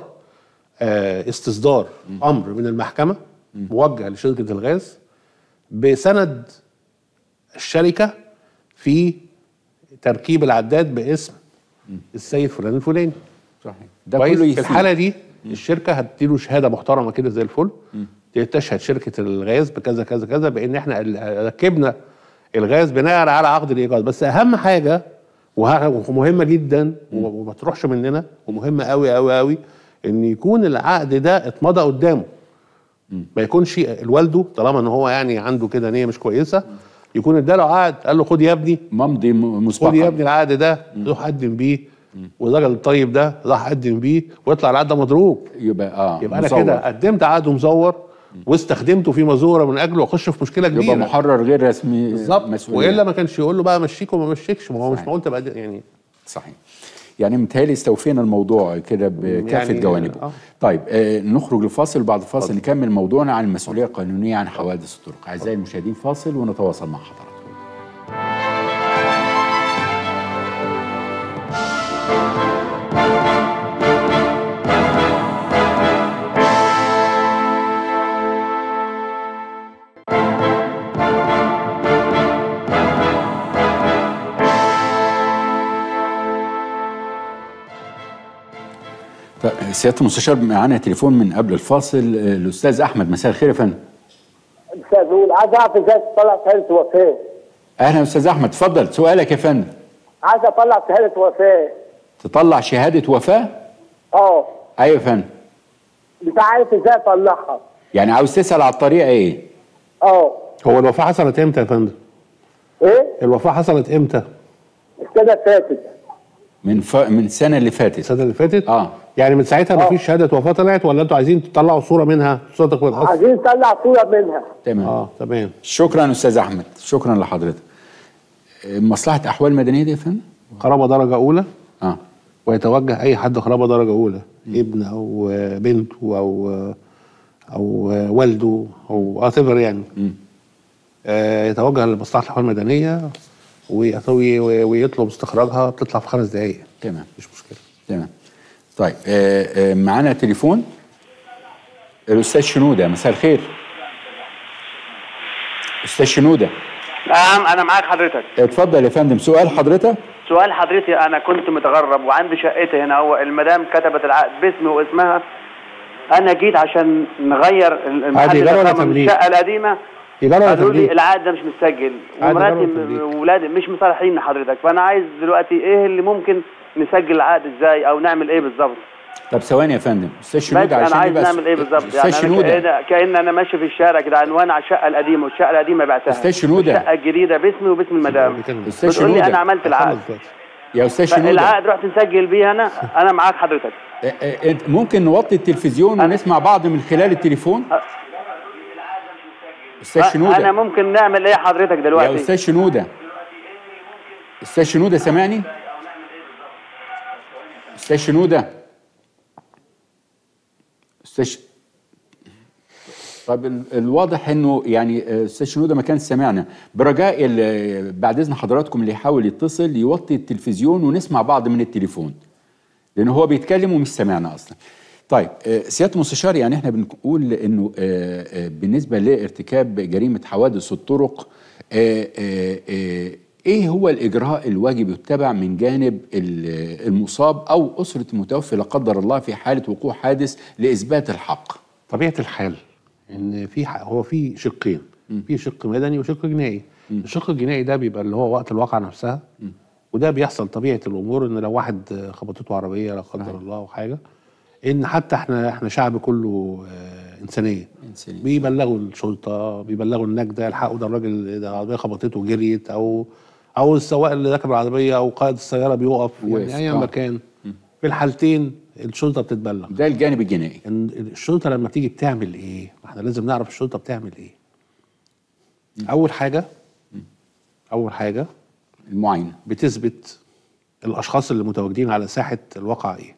آه، استصدار امر من المحكمه موجه لشركه الغاز بسند الشركه في تركيب العداد باسم السيد فلان الفلاني صحيح ده كويس كله في يفيد. الحاله دي الشركه هتديله شهاده محترمه كده زي الفل تشهد شركه الغاز بكذا كذا كذا بان احنا ال- ركبنا الغاز بناء على عقد الايجار بس اهم حاجه وه- ومهمه جدا و- وما تروحش مننا ومهمه قوي قوي قوي ان يكون العقد ده اتمضى قدامه ما يكونش الوالده طالما ان هو يعني عنده كده نيه مش كويسه يكون اداله عقد قال له خد يا ابني ممضي م- خد يا مسبقا ابني العقد ده روح قدم بيه والراجل الطيب ده راح قدم بيه ويطلع العقد ده مضروب يبقى اه يبقى انا مزور. كده قدمت عقد مزور واستخدمته في مزوره من اجله واخش في مشكله كبيره يبقى محرر غير رسمي بالظبط مسؤولية. والا ما كانش يقول له بقى مشيك وما مشيكش ما هو مش صحيح. معقول تبقى دي- يعني صحيح يعني متهيألي استوفينا الموضوع كده بكافة يعني- جوانبه آه. طيب آه نخرج لفاصل بعد فاصل نكمل موضوعنا عن المسؤولية القانونية عن حوادث الطرق أعزائي المشاهدين فاصل ونتواصل مع حضراتكم طيب، سيادة المستشار معانا تليفون من قبل الفاصل آه، الأستاذ أحمد مساء الخير يا فندم استاذ زول عايز اعرف ازاي تطلع شهاده وفاه أهلا أستاذ أحمد اتفضل سؤالك يا فندم عايز اطلع شهاده وفاه تطلع شهادة وفاة اه أيوة يا فندم مش عارف ازاي اطلعها يعني عاوز تسأل على الطريقة إيه اه هو الوفاه حصلت امتى يا فندم؟ ايه الوفاه حصلت امتى؟ السنه فاتت من ف... من السنة اللي فاتت السنه اللي فاتت؟ آه. يعني من ساعتها ما آه. فيش شهاده وفاه طلعت ولا انتوا عايزين تطلعوا صوره منها صوتك والاصل؟ عايزين نطلع صوره منها تمام اه تمام شكرا استاذ احمد شكرا لحضرتك آه، مصلحه احوال مدنيه دي يا فندم قرابه درجه اولى اه ويتوجه اي حد قرابه درجه اولى ابن او بنته او او والده او اعتبر يعني آه، يتوجه لمصلحه الاحوال المدنيه ويطوي- ويطلب استخراجها بتطلع في خمس دقائق تمام مش مشكله تمام طيب آه، آه، معانا تليفون الاستاذ شنوده مساء الخير استاذ شنوده نعم انا معاك حضرتك اتفضل يا فندم سؤال حضرتك سؤال حضرتي انا كنت متغرب وعندي شقتي هنا هو المدام كتبت العقد باسمي واسمها انا جيت عشان نغير المحل عادي، إيجار ولا ده من تمليك؟ الشقه القديمه إيجار ولا قالوا لي تمليك؟ العقد ده مش متسجل عادي، إيجار ومراتي ولا تمليك؟ وولادي مش مصالحين حضرتك فانا عايز دلوقتي ايه اللي ممكن نسجل العقد ازاي او نعمل ايه بالظبط طب ثواني يا فندم استاذ بس شنوده انا عشان عايز يبقى نعمل ايه بالظبط استاذ يعني أنا شنوده كأن, كأن انا ماشي في الشارع كده عنوان على الشقه القديمه والشقه القديمه بعتها أستاذ شنودة. الشقه الجديده باسمي وباسم المدام أستاذ بتقول لي شنودة. انا عملت العقد يا استاذ شنوده العقد رحت نسجل بيه انا انا معاك حضرتك آه، آه، انت ممكن نوطي التلفزيون ونسمع بعض من خلال التليفون استاذ انا شنوده ممكن نعمل ايه حضرتك يا دلوقتي استاذ شنوده استاذ شنوده سامعني استاذ شنوده استاذ ش... طب ال- الواضح انه يعني آه، استاذ شنوده ما كان سامعنا برجاء ال- بعد اذن حضراتكم اللي يحاول يتصل يوطي التلفزيون ونسمع بعض من التليفون لان هو بيتكلم ومش سامعنا اصلا طيب آه، سياده المستشار يعني احنا بنقول انه آه، آه، بالنسبه لارتكاب جريمه حوادث الطرق آه، آه، آه، ايه هو الاجراء الواجب يتبع من جانب ال- المصاب او اسره المتوفي لا قدر الله في حاله وقوع حادث لاثبات الحق طبيعه الحال ان في ح- هو في شقين في شق مدني وشق جنائي الشق الجنائي ده بيبقى اللي هو وقت الواقعه نفسها وده بيحصل طبيعه الامور ان لو واحد خبطته عربيه لا قدر الله او حاجه ان حتى احنا احنا شعب كله آه، انسانيه إنسانية. بيبلغوا الشرطه بيبلغوا النجده الحقوا ده الراجل ده العربيه خبطته وجريت او او السواق اللي راكب العربيه او قائد السياره بيقف واقف، يعني اي آه. مكان في الحالتين الشرطه بتتبلغ ده الجانب الجنائي ان الشرطه لما بتيجي بتعمل ايه؟ ما احنا لازم نعرف الشرطه بتعمل ايه. اول حاجه اول حاجه المعاينه بتثبت الاشخاص اللي متواجدين على ساحه الواقعه ايه.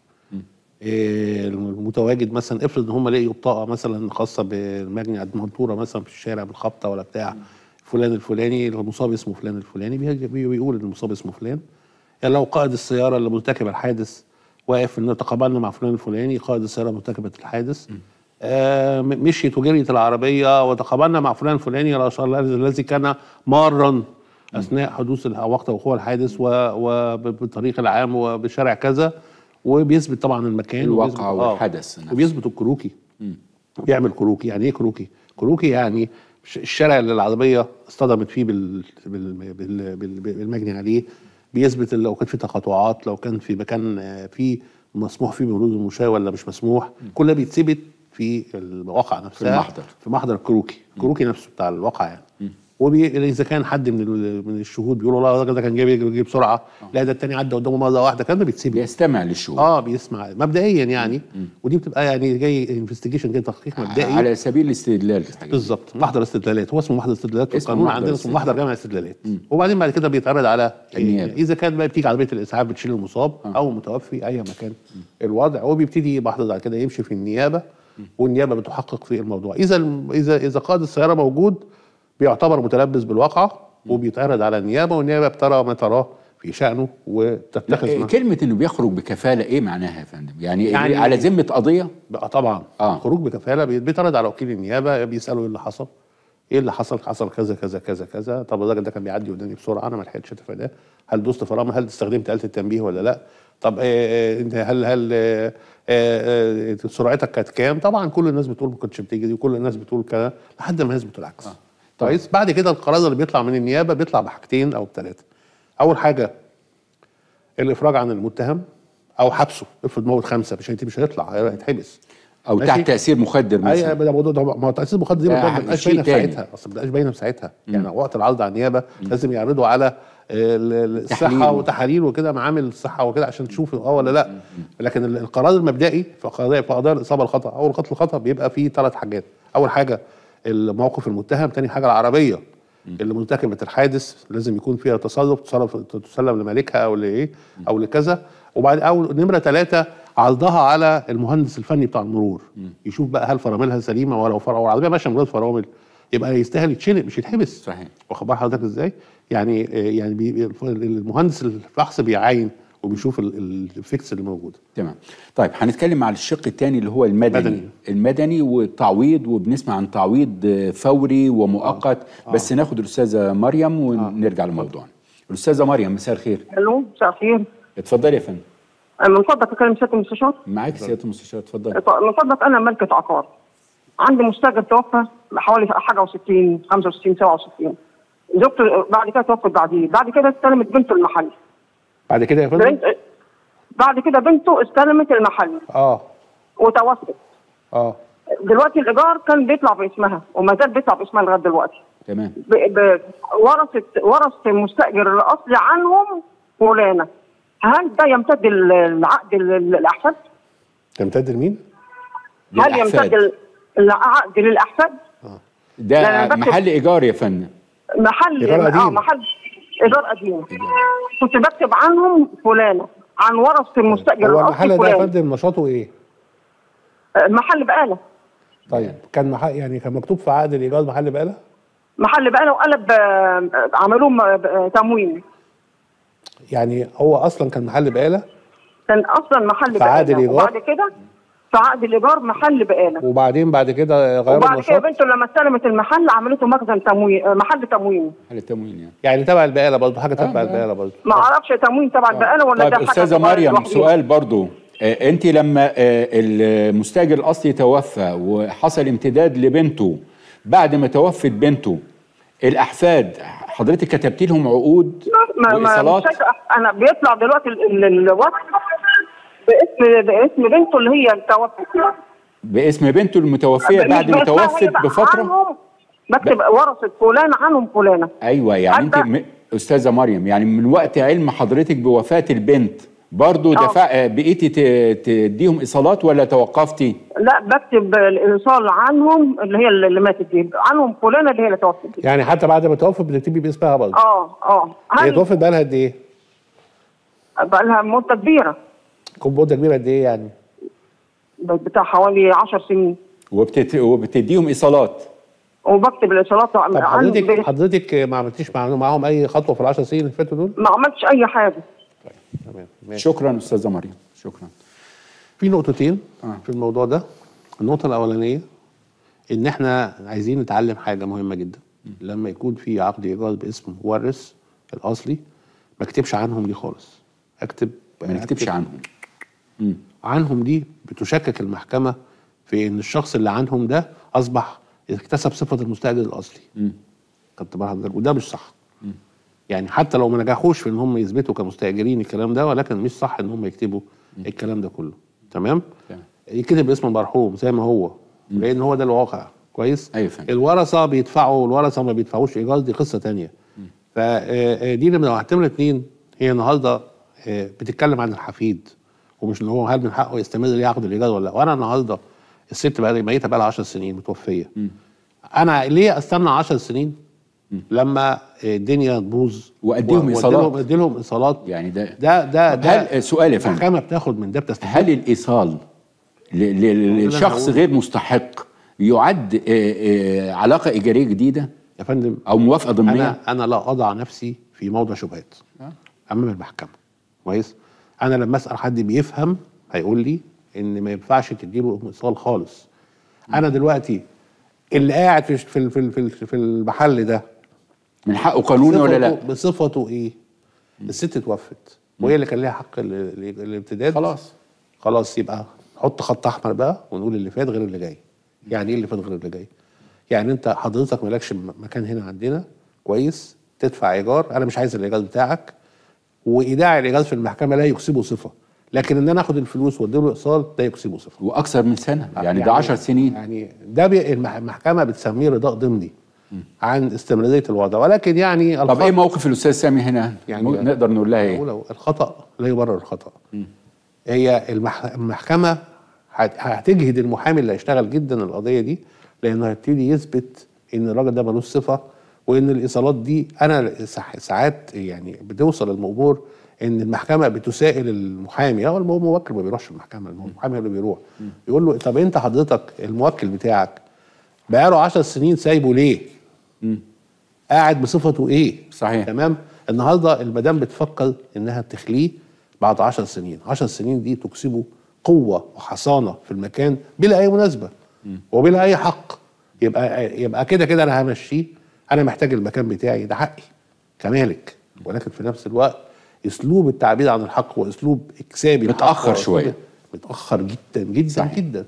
إيه المتواجد مثلا افرض ان هم لقيوا بطاقه مثلا خاصه بالمجني منطوره مثلا في الشارع بالخبطه ولا بتاع فلان الفلاني المصاب اسمه فلان الفلاني بيجي- بي- بيقول ان المصاب اسمه فلان يعني لو قائد السياره اللي مرتكب الحادث واقف ان تقابلنا مع فلان الفلاني قائد السياره مرتكبه الحادث آه م- مشيت وجريت العربيه وتقابلنا مع فلان الفلاني الذي كان مارا اثناء حدوث الح- وقت وقوع الحادث وبالطريق العام وبشارع كذا وبيثبت طبعا المكان الواقع وبيثبت- آه، والحدث نفسه. وبيثبت الكروكي بيعمل كروكي يعني ايه كروكي؟ كروكي يعني ش- الشارع اللي العربيه اصطدمت فيه بال... بال... بال... بال... بالمجني عليه بيثبت لو كان في تقاطعات لو كان في مكان آه، فيه مسموح فيه بمرور المشاة ولا مش مسموح كل ده بيتثبت في الواقع نفسها المحضر. في محضر الكروكي الكروكي نفسه بتاع الواقع يعني وبي... اذا كان حد من ال- من الشهود بيقولوا لا الراجل ده كان جاي بيجري بيجري بسرعه لا ده التاني عدى قدامه مره واحده كان ده بيتثبت بيستمع للشهود اه بيسمع مبدئيا يعني ودي بتبقى يعني جاي انفستيجيشن كده تحقيق مبدئي على سبيل الاستدلال في الحاجة دي. بالظبط محضر استدلالات هو اسمه محضر استدلالات في اسمه القانون محضر عندنا اسمه محضر استدلالات. جامع استدلالات وبعدين بعد كده بيتعرض على النيابة. اذا كان بقى بتيجي عربيه الاسعاف بتشيل المصاب او المتوفي اي مكان الوضع هو بيبتدي محضر بعد كده يمشي في النيابه والنيابه بتحقق في الموضوع اذا الم- اذا اذا قائد السياره موجود بيعتبر متلبس بالواقعه وبيتعرض على النيابه والنيابه بترى ما تراه في شانه وتتخذ إيه، ما- كلمة انه بيخرج بكفالة ايه معناها يا فندم؟ يعني, يعني- يعني على ذمة قضية؟ بقى طبعا آه. آه. خروج بكفاله بي- بيتعرض على وكيل النيابه بيسالوا ايه اللي حصل ايه اللي حصل حصل كذا كذا كذا كذا طب الراجل ده كان بيعدي قدامي بسرعه انا ما لحقتش اتفاداه هل دوست فرامل هل استخدمت آلة التنبيه ولا لا طب آه، آه، انت هل هل آه، آه، آه، سرعتك كانت كام طبعا كل الناس بتقول ما كنتش بتجري وكل الناس بتقول كذا لحد ما يثبت العكس كويس بعد كده القرار اللي بيطلع من النيابه بيطلع بحاجتين او بثلاثه اول حاجه الافراج عن المتهم او حبسه افرض موت خمسه مش هيت- مش هيطلع هيتحبس او ماشي. تحت تأثير مخدر اي مثلا ده موضوع ده ما هو تاسيس المخدر دي ده ما بتبقاش شيء باينه في تاني. ساعتها اصل ما بتبقاش باينه في ساعتها يعني وقت العرض على النيابه لازم يعرضوا على ال- ال- تحليل. الصحه وتحاليل وكده معامل الصحه وكده عشان تشوف اه ولا لا لكن ال- القرار المبدئي في قضايا في قضايا الاصابه الخطا او القتل الخطا بيبقى فيه ثلاث حاجات اول حاجه الموقف المتهم ثاني حاجه العربيه اللي مرتكبه الحادث لازم يكون فيها تصرف تصرف تسلم لمالكها او لايه او لكذا وبعد او نمره ثلاثه عرضها على المهندس الفني بتاع المرور يشوف بقى هل فراملها سليمه ولا فر... العربيه ماشيه من غير فرامل يبقى يستاهل يتشنق مش يتحبس صحيح. واخد بال حضرتك ازاي؟ يعني آه، يعني بي... الف- المهندس الفحص بيعاين وبيشوف ال- ال- الفيكس اللي موجوده تمام طيب هنتكلم على الشق الثاني اللي هو المدني مدني. المدني والتعويض وبنسمع عن تعويض آه، فوري ومؤقت بس ناخد الاستاذه مريم ونرجع لموضوعنا الاستاذه مريم مساء الخير الو مساء الخير اتفضلي يا فندم من فضلك اكلم سياده المستشار معاك سياده المستشار اتفضلي من فضلك انا ملكه عقار عندي مستاجر توفى حوالي حاجه و60 65 67 زوجته بعد كده توفت بعديه بعد كده استلمت بنته المحل بعد كده يا فندم بنت بعد كده بنته استلمت المحل اه وتوفت اه دلوقتي الايجار كان بيطلع باسمها وما زال بيطلع باسمها لغايه دلوقتي تمام ب... ب... ورثت ورث المستاجر الاصلي عنهم فلانه هل ده يمتد ال- العقد لل- للاحفاد؟ تمتد لمين؟ هل للأحفاد. يمتد ال- العقد للاحفاد؟ لا، ده أنا بكتب- محل ايجار يا فندم محل إيجار اه قديم. محل ايجار قديم كنت بكتب عنهم فلانه عن ورث المستاجر هو الاصلي المحل ده يا فلان فندم نشاطه ايه؟ آه، محل بقاله طيب كان محل يعني كان مكتوب في عقد الايجار محل بقاله؟ محل بقاله وقلب آه، عملوه م- آه، تموين يعني هو اصلا كان محل بقاله كان اصلا محل في عقد بقاله الإيجار؟ وبعد كده ف في عقد الايجار محل بقاله وبعدين بعد كده غيروا وبعد كده النشاط بنته لما استلمت المحل عملته مخزن تموين محل تموين حاله تموين يعني يعني تبع البقاله برضه حاجه تبع آه. البقاله برضه ما اعرفش تموين تبع البقاله ولا طيب ده حاجه استاذه صغيرة مريم لوحده. سؤال برضو آه، انت لما آه، المستاجر الاصلي توفى وحصل امتداد لبنته بعد ما توفت بنته الاحفاد حضرتك كتبت لهم عقود ما ما وايصالات مش شايفة- انا بيطلع دلوقتي ال- ال- الوصف باسم باسم بنته اللي هي توفت باسم بنته المتوفيه بعد ما باسمها هي توفت بقى بفتره عنهم بكتب ورثه فلان عنهم فلانه ايوه يعني انت حتى- م... استاذه مريم يعني من وقت علم حضرتك بوفاه البنت برضو آه. دفع آه، بقيتي ت- تديهم ايصالات ولا توقفتي؟ لا بكتب الايصال عنهم اللي هي اللي ماتت دي عنهم فلانه اللي هي اللي توفت دي. يعني حتى بعد ما توفت بتكتبي باسمها برضه اه اه هي هل توفت بقى لها قد ايه؟ بقى لها مده كبيره كم مده كبيره قد ايه يعني؟ بتاع حوالي 10 سنين وبتت... وبتديهم ايصالات وبكتب الايصالات طب عن حضرتك حضرتك ما عملتيش مع- معاهم اي خطوه في العشر سنين اللي فاتوا دول؟ ما عملتش اي حاجه تمام ماشي شكرا استاذه مريم شكرا في نقطتين آه. في الموضوع ده النقطة الأولانية إن إحنا عايزين نتعلم حاجة مهمة جدا لما يكون في عقد إيجار باسم مورث الأصلي ما اكتبش عنهم دي خالص أكتب ما نكتبش أكتب عنهم مم. عنهم دي بتشكك المحكمة في إن الشخص اللي عنهم ده أصبح اكتسب صفة المستأجر الأصلي مم. خدت بال حضرتك وده مش صح يعني حتى لو ما نجحوش في ان هم يثبتوا كمستاجرين الكلام ده ولكن مش صح ان هم يكتبوا الكلام ده كله تمام تمام. يكتب اسم المرحوم زي ما هو لان هو ده الواقع كويس أيوة فهمت. الورثه بيدفعوا والورثه ما بيدفعوش ايجار دي قصه تانية فدي لما لو هتعمل اتنين هي النهارده آه، بتتكلم عن الحفيد ومش ان هو هل من حقه يستمر ياخد الايجار ولا لا وانا النهارده الست بقى ميته بقى لها 10 سنين متوفيه انا ليه استنى 10 سنين لما الدنيا تبوظ وأديهم و- إيصالات. وأديلهم- اديلهم ايصالات يعني ده ده ده طب ده هل سؤال يا فندم المحكمه بتاخد من ده بتستفيد هل الايصال ل- ل- لشخص هقول. غير مستحق يعد آه، آه، علاقه ايجاريه جديده يا فندم او موافقه ضمنيه انا انا لا اضع نفسي في موضع شبهات امام المحكمه كويس انا لما اسال حد بيفهم هيقول لي ان ما ينفعش تديله ايصال خالص انا دلوقتي اللي قاعد في في في في, في المحل ده من حقه قانوني ولا لا بصفته- بصفته ايه الست توفت وهي اللي كان ليها حق ال- ال- الامتداد خلاص خلاص يبقى حط خط احمر بقى ونقول اللي فات غير اللي جاي يعني ايه اللي فات غير اللي جاي يعني انت حضرتك مالكش م- مكان هنا عندنا كويس تدفع ايجار انا مش عايز الايجار بتاعك وايداع الايجار في المحكمه لا يكسبه صفه لكن ان انا اخد الفلوس واديله اقساط ده يكسبه صفه واكثر من سنه يعني ده 10 سنين يعني ده بي المح- المحكمه بتسميه رضاء ضمني عن استمراريه الوضع ولكن يعني طب ايه موقف الاستاذ سامي هنا يعني- يعني نقدر نقول لها ايه أقول الخطأ لا يبرر الخطأ هي المح... المحكمة هت- هتجهد المحامي اللي هيشتغل جدا القضية دي لأنه هيبتدي يثبت إن الراجل ده ملوش صفة وإن الإيصالات دي أنا سع- ساعات يعني بتوصل الأمور إن المحكمة بتسائل المحامي أو الموكل ما بيروحش المحكمة المحامي هو اللي بيروح يقول له طب أنت حضرتك الموكل بتاعك بقاله 10 سنين سايبه ليه؟ قاعد بصفته ايه صحيح. تمام النهارده المدام بتفكر انها تخليه بعد 10 سنين 10 سنين دي تكسبه قوه وحصانه في المكان بلا اي مناسبه وبلا اي حق يبقى يبقى كده كده انا همشيه انا محتاج المكان بتاعي ده حقي كمالك ولكن في نفس الوقت اسلوب التعبير عن الحق واسلوب اكسابي الحق متأخر وأسلوب- شوية. متاخر جدا جدا صحيح. جدا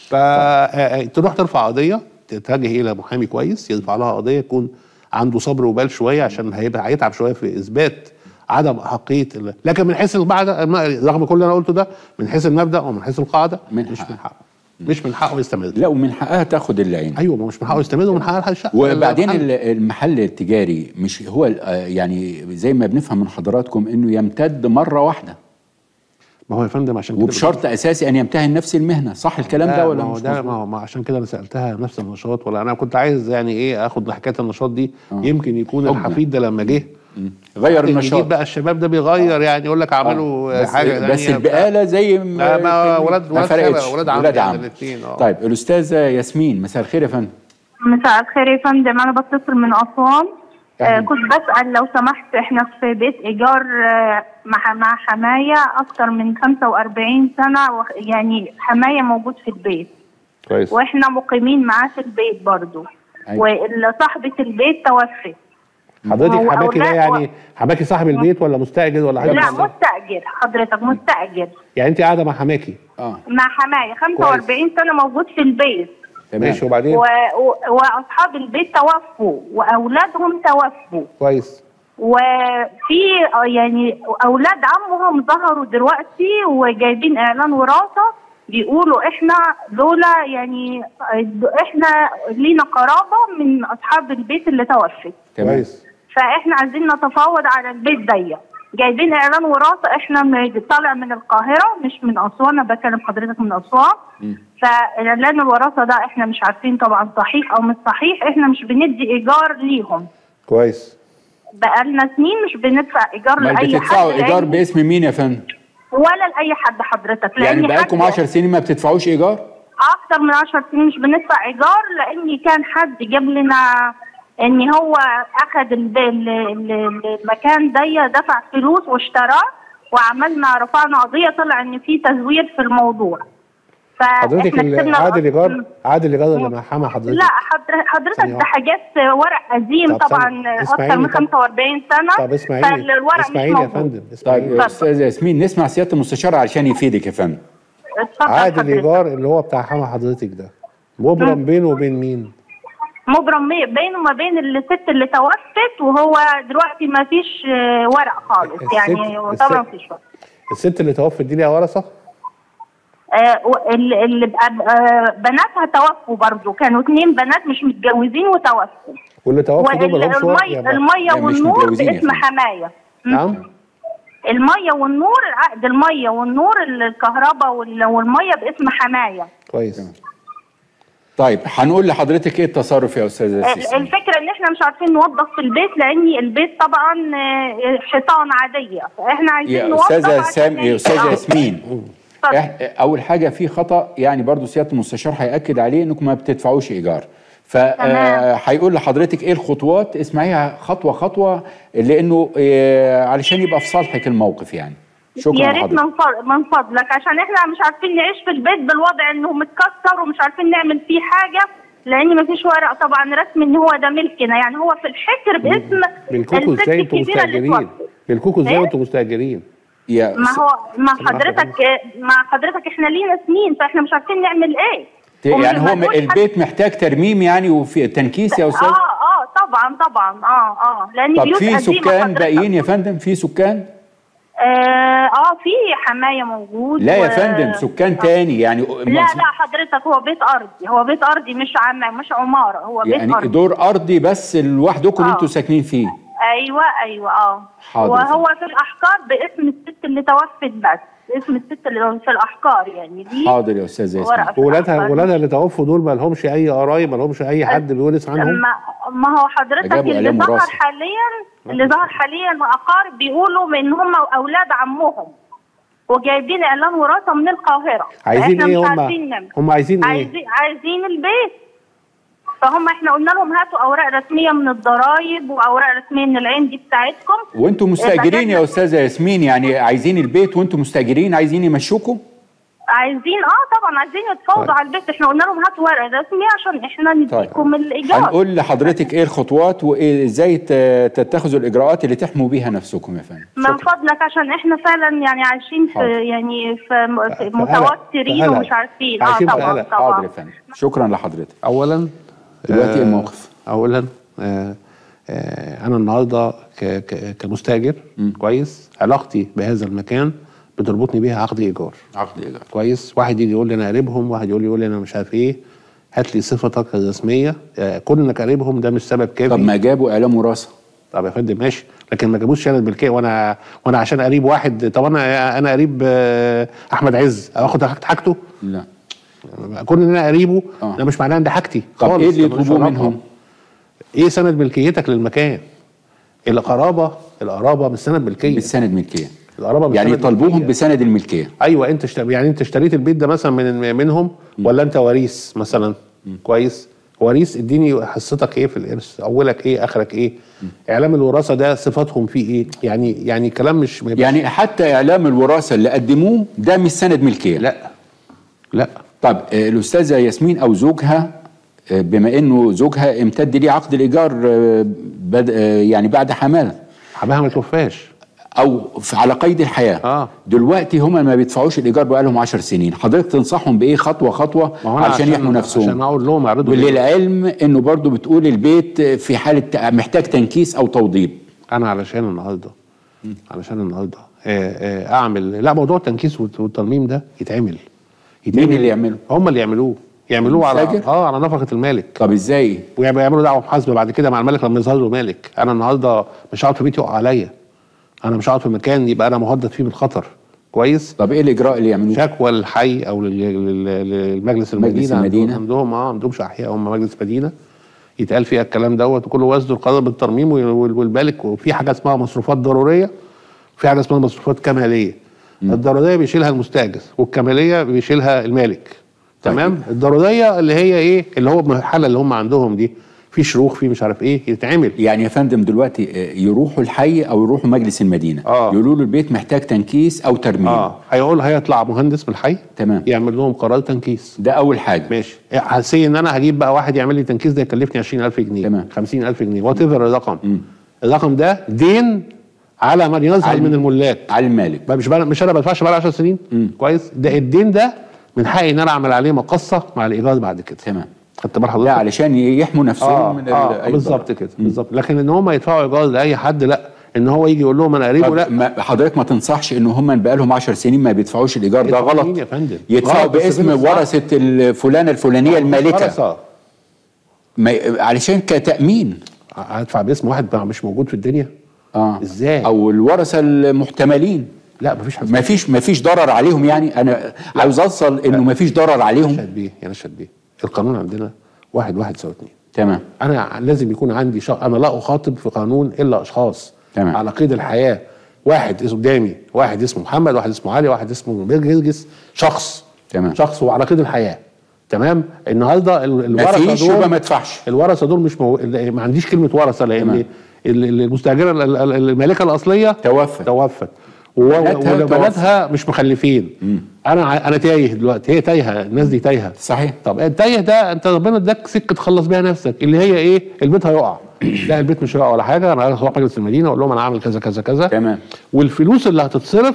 فتروح ترفع قضيه تتجه الى محامي كويس يرفع لها قضيه يكون عنده صبر وبال شويه عشان هيبقى هيتعب شويه في اثبات عدم احقيه ال- لكن من حيث القاعده رغم كل اللي انا قلته ده من حيث المبدا ومن حيث القاعده من مش حقها. من حقه مش من حقه يستمر لا ومن حقها تاخد العين ايوه ما مش من حقه يستمر ومن حقها الشقه وبعدين المحل. ال- المحل التجاري مش هو ال- آه يعني زي ما بنفهم من حضراتكم انه يمتد مره واحده ما هو يا فندم عشان كده وبشرط اساسي ان يمتهن نفس المهنه صح الكلام لا، ده ولا ما هو مش ده مظبوط؟ ما هو ما عشان كده انا سالتها نفس النشاط ولا انا كنت عايز يعني ايه اخد حكايه النشاط دي يمكن يكون حكم. الحفيد ده لما جه غير نجيب النشاط بقى الشباب ده بيغير يعني يقول لك اعملوا بس حاجه بس تانية البقاله زي ما لا، ما ولاد- ما ولاد فرقتش خالة، ولاد عم ولاد يعني عم الاتنين، آه. طيب الاستاذه ياسمين مساء الخير يا فندم مساء الخير يا فندم انا بتصل من اسوان آه كنت بسأل لو سمحت احنا في بيت ايجار آه مع مع حماية اكتر من 45 سنة وخ- يعني حماية موجود في البيت كويس واحنا مقيمين معاه في البيت برضو أيوة. وصاحبة البيت توفت حضرتك هو حماكي ده أولاد يعني حماكي صاحب البيت ولا مستاجر ولا حاجه لا بالظبط؟ مستأجر حضرتك مستأجر يعني انت قاعده مع حماكي اه مع حماية 45 سنة موجود في البيت ماشي وبعدين و... و... واصحاب البيت توفوا واولادهم توفوا كويس وفي آه يعني اولاد عمهم ظهروا دلوقتي وجايبين اعلان وراثه بيقولوا احنا دولة يعني آه، احنا لينا قرابه من اصحاب البيت اللي توفت كويس فاحنا عايزين نتفاوض على البيت ضيق جايبين اعلان وراثه احنا م- طالع من القاهره مش من اسوان انا بكلم حضرتك من اسوان فاعلان الوراثه ده احنا مش عارفين طبعا صحيح او مش صحيح احنا مش بندي ايجار ليهم كويس بقالنا سنين مش بندفع ايجار ما لاي بتدفعوا حد ايجار لأن- باسم مين يا فندم؟ ولا لاي حد حضرتك يعني لأن بقالكم حد- 10 سنين ما بتدفعوش ايجار؟ اكتر من 10 سنين مش بندفع ايجار لان كان حد جاب لنا ان هو اخذ الب- ال- ال- المكان ده دفع فلوس واشتراه وعملنا رفعنا قضيه طلع ان في تزوير في الموضوع حضرتك فاحنا ال- كسبنا عقد الايجار مم. عقد الايجار اللي مع حما حضرتك لا حضر- حضرتك ثانية ده واحدة. حاجات ورق قديم طب طبعا ثانية. اكتر اسمعيني من طب. 45 سنه طب اسمعيني فالورق مش اسمعيني يا موجود فندم طيب اسمعيني يا استاذ ياسمين نسمع سياده المستشار علشان يفيدك يا فندم اتفضل عقد حضرتك. الايجار اللي هو بتاع حما حضرتك ده مبرم بينه وبين مين؟ مبرم مي- بينه وما بين الست اللي توفت وهو دلوقتي ما فيش آه، ورق خالص الست- يعني الست- طبعا ما فيش ورق الست اللي توفت دي ليها ورثه؟ آه، و- اللي اللي بقى- آه، بناتها توفوا برضو كانوا اتنين بنات مش متجوزين وتوفوا واللي توفوا دول مالهمش ورثه والمية يعني المية لا، مش والنور متجوزين يا باسم فندم. حماية نعم المية والنور عقد المية والنور الكهرباء وال- والمية باسم حماية كويس طيب هنقول لحضرتك ايه التصرف يا استاذ ال- ياسمين الفكرة ان احنا مش عارفين نوظف في البيت لان البيت طبعا آه، حيطان عادية فاحنا عايزين يا نوظف استاذه عشان سام يا استاذه آه. ياسمين اتفضل. إح- اول حاجه في خطا يعني برضو سياده المستشار هياكد عليه انكم ما بتدفعوش ايجار فهيقول لحضرتك ايه الخطوات اسمعيها خطوه خطوه لانه آه، علشان يبقى في صالحك الموقف يعني شكرا يا ريت لحضرتك من فضل- من فضلك عشان احنا مش عارفين نعيش في البيت بالوضع انه متكسر ومش عارفين نعمل فيه حاجه لان ما فيش ورق طبعا رسمي ان هو ده ملكنا يعني هو في الحكر باسم بالكوكو الست ازاي انتوا الكبيره اللي مستاجرين؟ توفت بالكوكو ازاي إيه؟ وانتوا مستاجرين؟ يا ما س- هو ما حضرتك مع حضرتك احنا لينا سنين فاحنا مش عارفين نعمل ايه ت- يعني هو م- وملهوش حد- البيت محتاج ترميم يعني وفي تنكيس يا استاذ اه اه طبعا طبعا اه اه لان طب بيوت في قديمة سكان حضرتك. باقيين يا فندم في سكان اه اه في حمايه موجود لا يا و- فندم سكان تاني يعني لا لا حضرتك هو بيت ارضي هو بيت ارضي مش عم مش عماره هو بيت يعني ارضي دور ارضي بس لوحدكم آه. انتوا ساكنين فيه ايوه ايوه اه حاضر. وهو في الاحقار باسم الست اللي توفت بس اسم الست اللي في الاحقار يعني دي حاضر يا استاذ ياسمين ورقة في وولادها الأحقار. ولادها اللي توفوا دول ما لهمش اي قرايب ما لهمش اي حد بيورث عنهم ما, ما هو حضرتك أجابوا اللي إعلام ظهر وراثي. حاليا اللي ظهر حاليا اقارب بيقولوا ان هم اولاد عمهم وجايبين اعلان وراثه من القاهره عايزين إحنا ايه مش هم عارفين نعمل. هم عايزين ايه عايزين عايزين البيت فهم احنا قلنا لهم هاتوا اوراق رسميه من الضرايب واوراق رسميه من العين دي بتاعتكم وانتوا مستاجرين يا فجأة- استاذه ياسمين يعني عايزين البيت وانتوا مستاجرين عايزين يمشوكوا عايزين اه طبعا عايزين يتفاوضوا طيب. على البيت احنا قلنا لهم هاتوا ورق رسمي عشان احنا نديكم الايجار هنقول لحضرتك ايه الخطوات وازاي ت- تتخذوا الاجراءات اللي تحموا بيها نفسكم يا فندم من فضلك عشان احنا فعلا يعني عايشين في حاضر. يعني في م- في في قلق. متوترين في قلق. ومش عارفين اه عايشين في طبعا قلق. حاضر طبعا يا فندم شكرا لحضرتك اولا دلوقتي آه، الموقف اولا آه آه انا النهارده ك- ك- كمستاجر كويس علاقتي بهذا المكان بتربطني بيها عقد ايجار عقد ايجار كويس واحد يجي يقول لي انا قريبهم واحد يقول لي يقول لي انا مش عارف ايه هات لي صفتك الرسميه آه كون انك قريبهم ده مش سبب كافي طب ما جابوا اعلام وراثه طب يا فندم ماشي لكن ما جابوش شهاده ملكيه وانا وانا عشان قريب واحد طب انا انا قريب آه، احمد عز اخد حاجته لا كون ان انا قريبه آه. ده مش معناه ان ده حاجتي طب خالص، ايه اللي ده ملوش يطلبوه علاقة. منهم ايه سند ملكيتك للمكان القرابه القرابه مش سند ملكيه بالسند ملكيه القرابه مش يعني سند يطالبوهم ملكية. بسند الملكيه ايوه انت اشت... يعني انت اشتريت البيت ده مثلا من منهم ولا انت وريث مثلا كويس وريث اديني حصتك ايه في الارث اولك ايه اخرك ايه اعلام الوراثه ده صفاتهم فيه ايه يعني يعني كلام مش ما يبقاش- يعني حتى اعلام الوراثه اللي قدموه ده مش سند ملكيه لا لا طب آه، الاستاذه ياسمين او زوجها آه، بما انه زوجها امتد ليه عقد الايجار آه، بد- آه، يعني بعد حماله حماها ما توفاش او في- على قيد الحياه آه. دلوقتي هم ما بيدفعوش الايجار بقالهم 10 سنين حضرتك تنصحهم بايه خطوه خطوه ما هو أنا علشان يحموا عشان نفسهم اقول لهم اعرضوا ليه. وللعلم انه برضو بتقول البيت في حاله محتاج تنكيس او توضيب انا علشان النهارده علشان النهارده آه، آه، اعمل لا موضوع التنكيس والت- والترميم ده يتعمل مين اللي يعمله؟ هم اللي يعملوه يعملوه على المستاجر؟ اه على نفقه المالك طب ازاي؟ ويعملوا دعوه محاسبه بعد كده مع الملك لما يظهر له مالك انا النهارده مش هقعد في بيتي يقع عليا انا مش هقعد في مكان يبقى انا مهدد فيه بالخطر كويس طب ايه الاجراء اللي يعملوه؟ شكوى للحي او لل- لل- للمجلس المدينه المدينة. عندهم اه عندهمش احياء هم مجلس مدينه يتقال فيها الكلام دوت وكل وزن القرار بالترميم وال- وال- والمالك وفي حاجه اسمها مصروفات ضروريه وفي حاجه اسمها مصروفات كماليه الضروريه بيشيلها المستاجر والكماليه بيشيلها المالك تمام الضروريه اللي هي ايه اللي هو الحاله اللي هم عندهم دي في شروخ في مش عارف ايه يتعمل يعني يا فندم دلوقتي آه، يروحوا الحي او يروحوا مجلس المدينه آه. يقولوا له البيت محتاج تنكيس او ترميم اه هيقول هيطلع مهندس من الحي تمام يعمل لهم قرار تنكيس ده اول حاجه ماشي حسي ان انا هجيب بقى واحد يعمل لي تنكيس ده يكلفني 20000 جنيه تمام. 50000 جنيه وات ايفر الرقم الرقم ده دين على من يظهر على- من الملاك على المالك بقى مش بقى مش انا بدفعش بقى 10 سنين كويس ده الدين ده من حقي ان انا اعمل عليه مقصه مع الايجار بعد كده تمام خدت بال ده حضرتك علشان يحموا نفسهم اه, من ال- آه أي بالظبط ضرر. كده بالظبط لكن ان هم يدفعوا ايجار لاي حد لا ان هو يجي يقول لهم انا قريبه طب لا ما حضرتك ما تنصحش ان هم بقى لهم 10 سنين ما بيدفعوش الايجار ده يدفعوا غلط مين يا فندم؟ يدفعوا غلط، بس باسم بالصح. ورثه الفلانه الفلانيه المالكه ورثة. ما علشان كتامين هدفع باسم واحد بقى مش موجود في الدنيا اه ازاي؟ او الورثه المحتملين لا مفيش حد ما فيش ما فيش ضرر عليهم يعني انا عاوز اوصل انه ما فيش ضرر عليهم نشهد بيه يا نشهد بيه القانون عندنا واحد واحد يساوي اتنين تمام انا لازم يكون عندي شخص انا لا اخاطب في قانون الا اشخاص تمام. على قيد الحياه واحد اسمه قدامي واحد اسمه محمد واحد اسمه علي واحد اسمه جرجس شخص تمام. شخص وعلى قيد الحياه تمام النهارده ال- ما الورثه فيش يبقى ما دول ادفعش الورثه دول مش مو... ما عنديش كلمه ورثه لان تمام. ال- ال- المستاجره ال- ال- المالكه الاصليه توفت. توفت و- بناتها وبناتها مش مخلفين انا ع- انا تايه دلوقتي هي تايهه الناس دي تايهه صحيح طب التايه ده انت ربنا اداك سكه تخلص بيها نفسك اللي هي ايه البيت هيقع لا البيت مش هيقع ولا حاجه انا هروح مجلس المدينه اقول لهم انا عامل كذا كذا كذا تمام والفلوس اللي هتصرف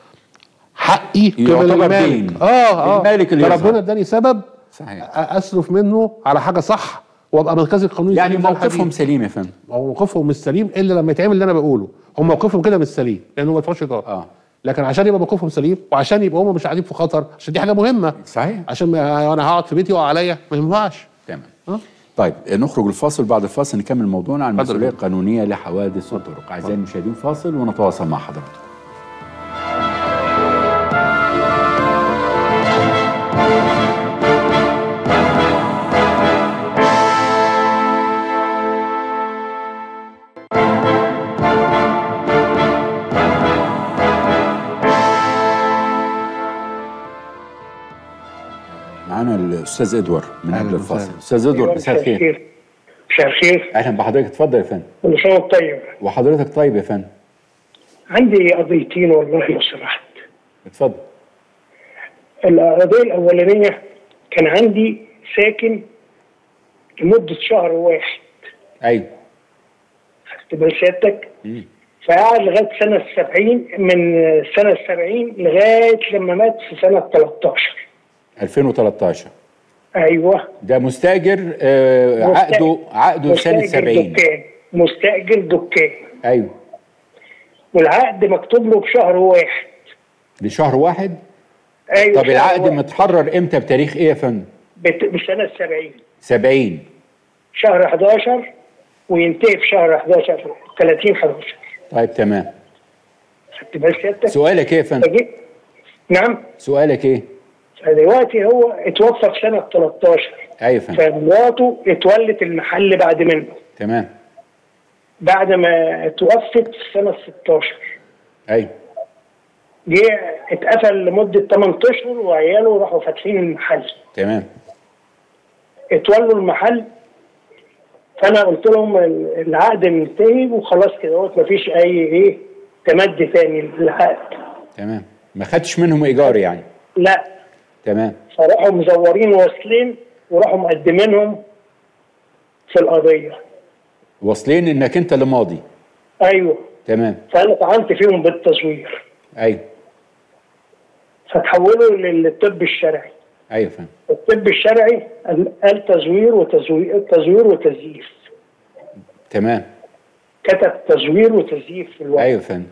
حقي قبل يعتبر المالك دين. اه اه المالك اللي فربنا يظهر. اداني سبب صحيح أ- اصرف منه على حاجه صح وابقى مركزي القانوني يعني سليم زي موقفهم الحديد. سليم يا فندم هو موقفهم مش سليم الا لما يتعمل اللي انا بقوله هم موقفهم كده مش سليم لانه ما يدفعوش ايجار اه لكن عشان يبقى موقفهم سليم وعشان يبقى هم مش قاعدين في خطر عشان دي حاجه مهمه صحيح عشان ما انا هقعد في بيتي يقع عليا ما ينفعش تمام اه طيب نخرج الفاصل بعد الفاصل نكمل موضوعنا عن اتفضل. المسؤوليه القانونيه لحوادث الطرق اعزائي المشاهدين فاصل ونتواصل مع حضراتكم معانا الاستاذ ادوار من أهلاً قبل وسهلاً. الفاصل استاذ ادوار مساء الخير مساء الخير اهلا بحضرتك اتفضل يا فندم كل سنه وانت طيب وحضرتك طيب يا فندم عندي قضيتين والله لو سمحت اتفضل القضيه الاولانيه كان عندي ساكن لمده شهر واحد ايوه خدت بال سيادتك مم. فقعد لغايه سنه السبعين من سنه السبعين لغايه لما مات في سنه 13 2013 ايوه ده مستاجر آه مستأجر- عقده عقده سنه مستأجر 70 دكان مستاجر دكان ايوه والعقد مكتوب له بشهر واحد لشهر واحد ايوه طب شهر العقد واحد. متحرر امتى بتاريخ ايه يا فندم؟ بت- بسنه السبعين 70 شهر 11 وينتهي في شهر 11 30 11 طيب تمام خدت بال سيادتك؟ سؤالك ايه يا فندم؟ فجيت- نعم سؤالك ايه؟ فدلوقتي هو اتوفى في سنه 13 ايوه يا فندم فمراته اتولت المحل بعد منه تمام بعد ما توفت في سنه 16 ايوه جه اتقفل لمده 8 اشهر وعياله راحوا فاتحين المحل تمام اتولوا المحل فانا قلت لهم ال- العقد منتهي وخلاص كده ما مفيش اي ايه تمد تاني للعقد تمام ما خدتش منهم ايجار يعني لا تمام فراحوا مزورين واصلين وراحوا مقدمينهم في القضيه واصلين انك انت اللي ماضي ايوه تمام فانا طعنت فيهم بالتزوير ايوه فتحولوا للطب الشرعي ايوه فاهم الطب الشرعي قال قال تزوير وتزوير تزوير وتزييف تمام كتب تزوير وتزييف في الوقت ايوه فاهم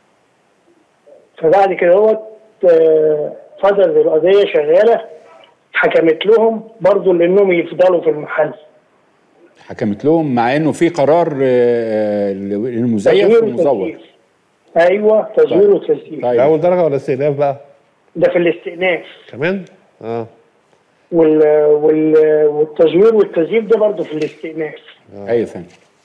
فبعد كده هو آه، فضلت القضيه شغاله حكمت لهم برضو لانهم يفضلوا في المحل حكمت لهم مع انه في قرار آه، المزيف تزوير ومزور وتزييف ايوه تزوير طيب. وتزييف طيب. اول درجه ولا استئناف بقى ده في الاستئناف كمان اه وال... وال... والتزوير والتزييف ده برضه في الاستئناف ايوه فاهم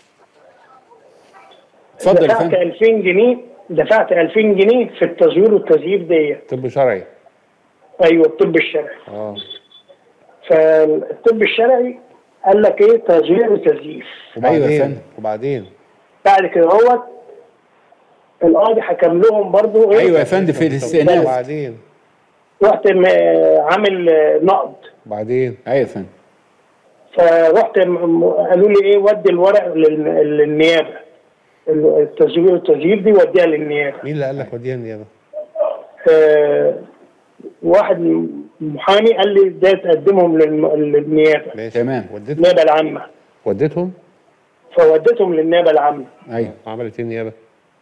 اتفضل يا دفعت فندم 2000 جنيه دفعت 2000 جنيه في التزوير والتزييف دي طب شرعي ايوه الطب الشرعي اه فالطب الشرعي قال لك ايه تزوير وتزييف أيوة يا وبعدين فندم. وبعدين بعد كده هو القاضي حكم لهم برضه ايه ايوه يا فندم في الاستئناف وبعدين رحت م- عامل آه، نقد وبعدين ايوه يا فندم فرحت م- م- قالوا لي ايه ودي الورق لل- للنيابه التزوير والتزييف دي وديها للنيابه مين اللي قال لك وديها النيابه؟ آه، واحد محامي قال لي ده تقدمهم للم- للنيابه ماشي تمام. وديتهم النيابه العامه وديتهم فوديتهم للنيابه العامه ايوه عملت ايه النيابه؟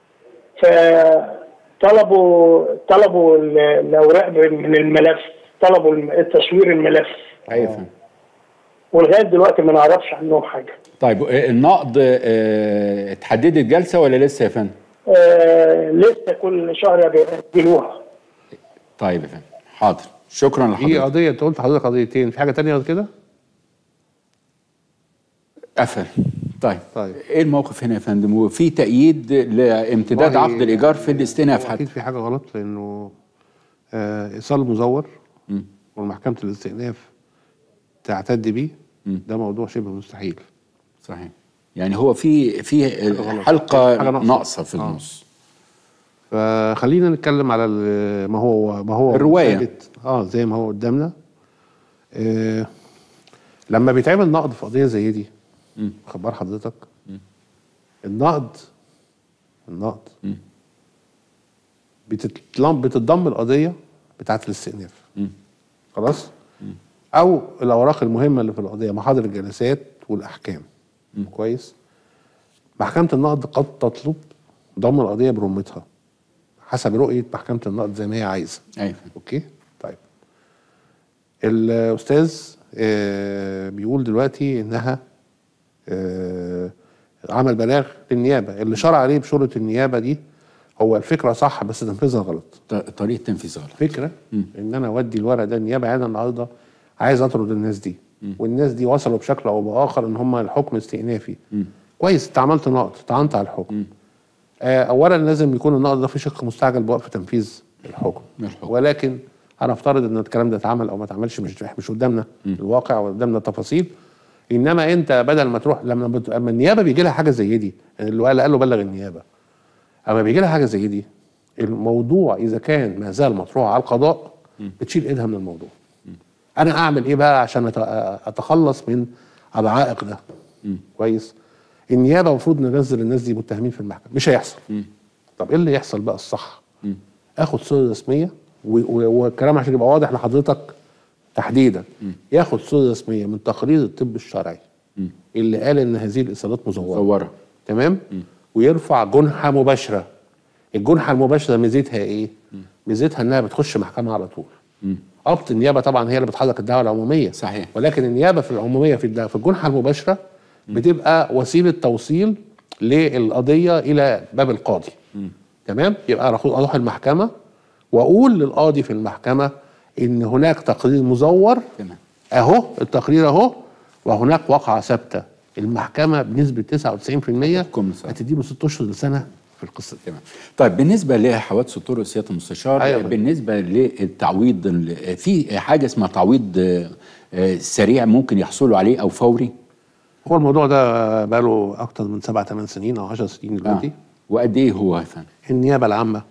فطلبوا طلبوا ال- الاوراق من الملف طلبوا الم- التصوير الملف ايوه يا فندم ولغايه دلوقتي ما نعرفش عنهم حاجه طيب آه، النقد آه، اتحددت جلسه ولا لسه يا فندم؟ آه لسه كل شهر بيأجلوها طيب يا فندم حاضر شكرا في لحضرتك قضيه انت قلت لحضرتك قضيتين في حاجه تانية غير كده؟ قفل طيب طيب. ايه الموقف هنا يا فندم وفي تأييد لامتداد والله عقد الايجار في الاستئناف اكيد حتى في حاجه غلط لانه آه ايصال مزور مم. والمحكمه الاستئناف تعتد بيه مم. ده موضوع شبه مستحيل صحيح يعني هو في في غلط. حلقه حاجة ناقصة. ناقصه في آه. النص فخلينا نتكلم على ال- ما هو ما هو الرواية. ثابت. اه زي ما هو قدامنا آه لما بيتعمل نقد في قضيه زي دي مم. خبر حضرتك النقد النقد مم. بتتلم بتتضم القضيه بتاعت الاستئناف مم. خلاص او الاوراق المهمه اللي في القضيه محاضر الجلسات والاحكام كويس محكمه النقد قد تطلب ضم القضيه برمتها حسب رؤيه محكمه النقد زي ما هي عايزه ايوه اوكي طيب الاستاذ آه، بيقول دلوقتي انها آه، عمل بلاغ للنيابه اللي شرع عليه بشروط النيابه دي هو الفكره صح بس تنفيذها غلط ط- طريقه تنفيذ غلط فكره ان انا اودي الورق ده النيابه يعني النهارده عايز اطرد الناس دي والناس دي وصلوا بشكل او باخر ان هم الحكم استئنافي كويس انت عملت نقد طعنت على الحكم آه اولا لازم يكون النقد ده في شق مستعجل بوقف تنفيذ الحكم الحكم. ولكن هنفترض ان الكلام ده اتعمل او ما اتعملش مش مش قدامنا الواقع وقدامنا التفاصيل انما انت بدل ما تروح لما بت... اما النيابه بيجي لها حاجه زي دي اللي قال قال له بلغ النيابه اما بيجي لها حاجه زي دي الموضوع اذا كان ما زال مطروح على القضاء بتشيل ايدها من الموضوع انا اعمل ايه بقى عشان أت- اتخلص من العائق ده كويس النيابه المفروض ننزل الناس دي متهمين في المحكمه مش هيحصل طب ايه اللي يحصل بقى الصح اخد صوره رسميه و- و- والكلام عشان يبقى واضح لحضرتك تحديدا ياخد صوره رسميه من تقرير الطب الشرعي اللي قال ان هذه الاصابات مزوره مزورة. تمام ويرفع جنحه مباشره الجنحه المباشره ميزتها ايه ميزتها انها بتخش محكمه على طول قبط النيابه طبعا هي اللي بتحرك الدعوه العموميه صحيح. ولكن النيابه في العموميه في الد- في الجنحه المباشره بتبقى وسيله توصيل للقضيه الى باب القاضي تمام يبقى اروح اروح المحكمه واقول للقاضي في المحكمه ان هناك تقرير مزور تمام اهو التقرير اهو وهناك واقعه ثابته المحكمه بنسبه 99% تحكم صح. هتديله ست اشهر لسنه في القصه دي تمام طيب بالنسبه لحوادث الطرق سياده المستشار أيوة. بالنسبه للتعويض ال- في حاجه اسمها تعويض آه، آه، سريع ممكن يحصلوا عليه او فوري هو الموضوع ده بقاله اكتر من سبع ثمان سنين او 10 سنين دلوقتي آه. وقد ايه هو يا فندم؟ النيابه العامه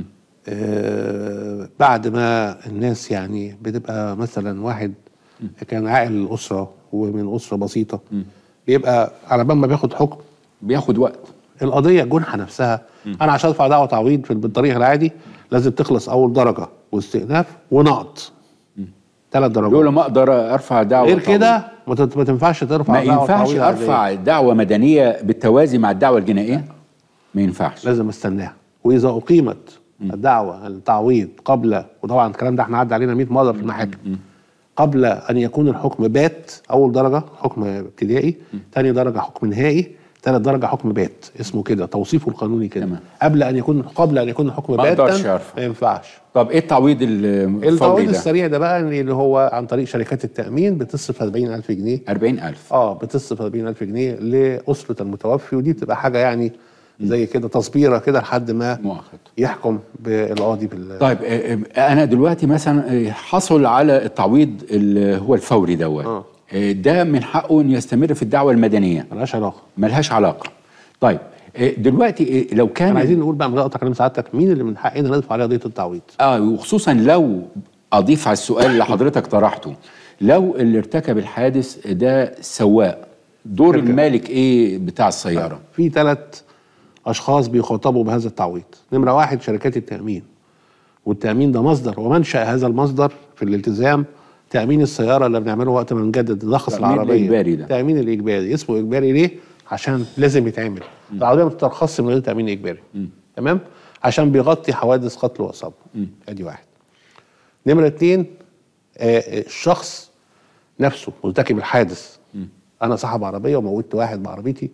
آه بعد ما الناس يعني بتبقى مثلا واحد كان عائل الاسره ومن اسره بسيطه بيبقى على بال ما بياخد حكم بياخد وقت القضيه جنحه نفسها انا عشان ادفع دعوه تعويض في- بالطريق العادي لازم تخلص اول درجه واستئناف ونقض ثلاث درجات لولا ما اقدر ارفع دعوه غير تعويض. كده ما تت- ما تنفعش ترفع ما دعوة ينفعش تعويض عادية. ارفع دعوه مدنيه بالتوازي مع الدعوه الجنائيه ما ينفعش لازم استناها واذا اقيمت الدعوه التعويض قبل وطبعا الكلام ده احنا عدى علينا 100 مره في المحاكم قبل ان يكون الحكم بات اول درجه حكم ابتدائي ثاني درجه حكم نهائي ثالث درجه حكم بات اسمه كده توصيفه القانوني كده قبل ان يكون قبل ان يكون الحكم ما باتا أقدرش أرفع. ما ينفعش طب ايه التعويض الفوري التعويض ده؟ السريع ده بقى اللي هو عن طريق شركات التامين بتصرف 40000 جنيه 40000 اه بتصرف 40000 جنيه لاسره المتوفي ودي بتبقى حاجه يعني زي كده تصبيره كده لحد ما مؤخذ يحكم بالقاضي بال طيب آه، آه، انا دلوقتي مثلا آه، حصل على التعويض اللي هو الفوري دوت آه. آه، ده من حقه ان يستمر في الدعوه المدنيه ملهاش علاقه ملهاش علاقه طيب آه، دلوقتي آه، لو كان احنا عايزين نقول بقى من غير كلام سعادتك مين اللي من حقنا ندفع عليه قضيه التعويض اه وخصوصا لو اضيف على السؤال اللي حضرتك طرحته لو اللي ارتكب الحادث ده سواق دور شركة. المالك ايه بتاع السياره في ثلاث اشخاص بيخاطبوا بهذا التعويض نمره واحد شركات التامين والتامين ده مصدر ومنشا هذا المصدر في الالتزام تامين السياره اللي بنعمله وقت ما نجدد نلخص التأمين العربيه الإجباري ده. التامين الاجباري اسمه اجباري ليه عشان لازم يتعمل العربيه ما تترخصش من غير تامين اجباري تمام عشان بيغطي حوادث قتل واصابه ادي واحد نمره اتنين آه آه، الشخص نفسه مرتكب الحادث انا صاحب عربيه وموتت واحد بعربيتي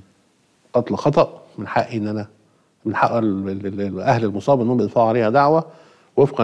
قتل خطا من حقي ان انا من حق ال- ال- ال- اهل المصاب انهم يدفعوا عليها دعوه وفقا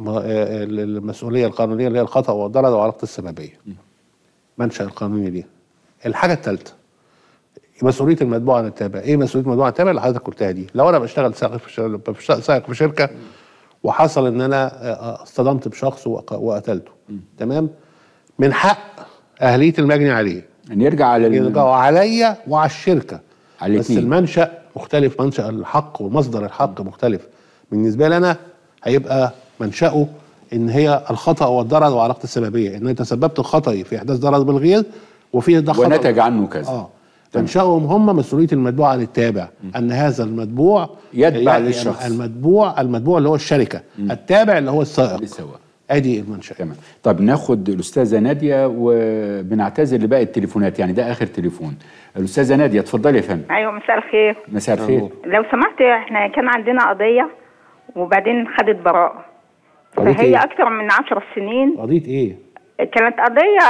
للمسؤوليه القانونيه اللي هي الخطا والضرر وعلاقه السببيه. منشا القانوني ليها. الحاجه الثالثه مسؤوليه المتبوع عن التابع، ايه مسؤوليه المتبوع عن التابع اللي حضرتك قلتها دي؟ لو انا بشتغل سائق في شر- بشتغل سائق في شركه وحصل ان انا آه، اصطدمت بشخص وق- وقتلته تمام؟ من حق اهليه المجني عليه ان يرجع على ال- يرجعوا عليا وعلى الشركه على بس الاتنين. المنشا مختلف منشا الحق ومصدر الحق مختلف بالنسبه لي انا هيبقى منشاه ان هي الخطا والضرر وعلاقه السببيه ان انا تسببت خطأي في احداث ضرر بالغير وفي ده خطأ ونتج عنه كذا اه منشأهم هم مسؤوليه المتبوع عن التابع ان هذا المتبوع يتبع يعني للشخص. المتبوع المتبوع اللي هو الشركه التابع اللي هو السائق للسواق ادي المنشأ تمام طب ناخد الاستاذه ناديه وبنعتذر لباقي التليفونات يعني ده اخر تليفون الاستاذه ناديه اتفضلي يا فندم ايوه مساء الخير مساء الخير لو سمحت احنا كان عندنا قضيه وبعدين خدت براءه قضية فهي إيه؟ اكثر من عشر سنين قضيه ايه؟ كانت قضيه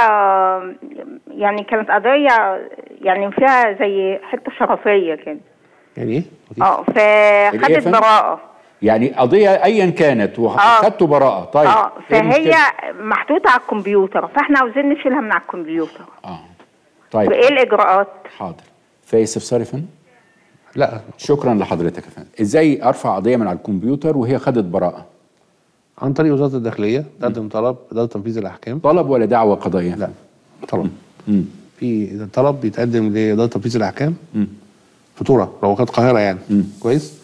يعني كانت قضيه يعني فيها زي حته شرفيه كده يعني ايه؟ اه إيه يا فخدت فندم؟ براءه يعني قضيه ايا كانت وخدتوا براءه طيب اه إيه فهي المشكلة؟ محطوطه على الكمبيوتر فاحنا عاوزين نشيلها من على الكمبيوتر طيب وايه الاجراءات حاضر في استفسار يا فندم لا شكرا لحضرتك يا فندم ازاي ارفع قضيه من على الكمبيوتر وهي خدت براءه عن طريق وزاره الداخليه تقدم طلب اداره تنفيذ الاحكام طلب ولا دعوه قضائيه لا طلب مم. في طلب بيتقدم لاداره تنفيذ الاحكام مم. فاتوره لو كانت القاهره يعني كويس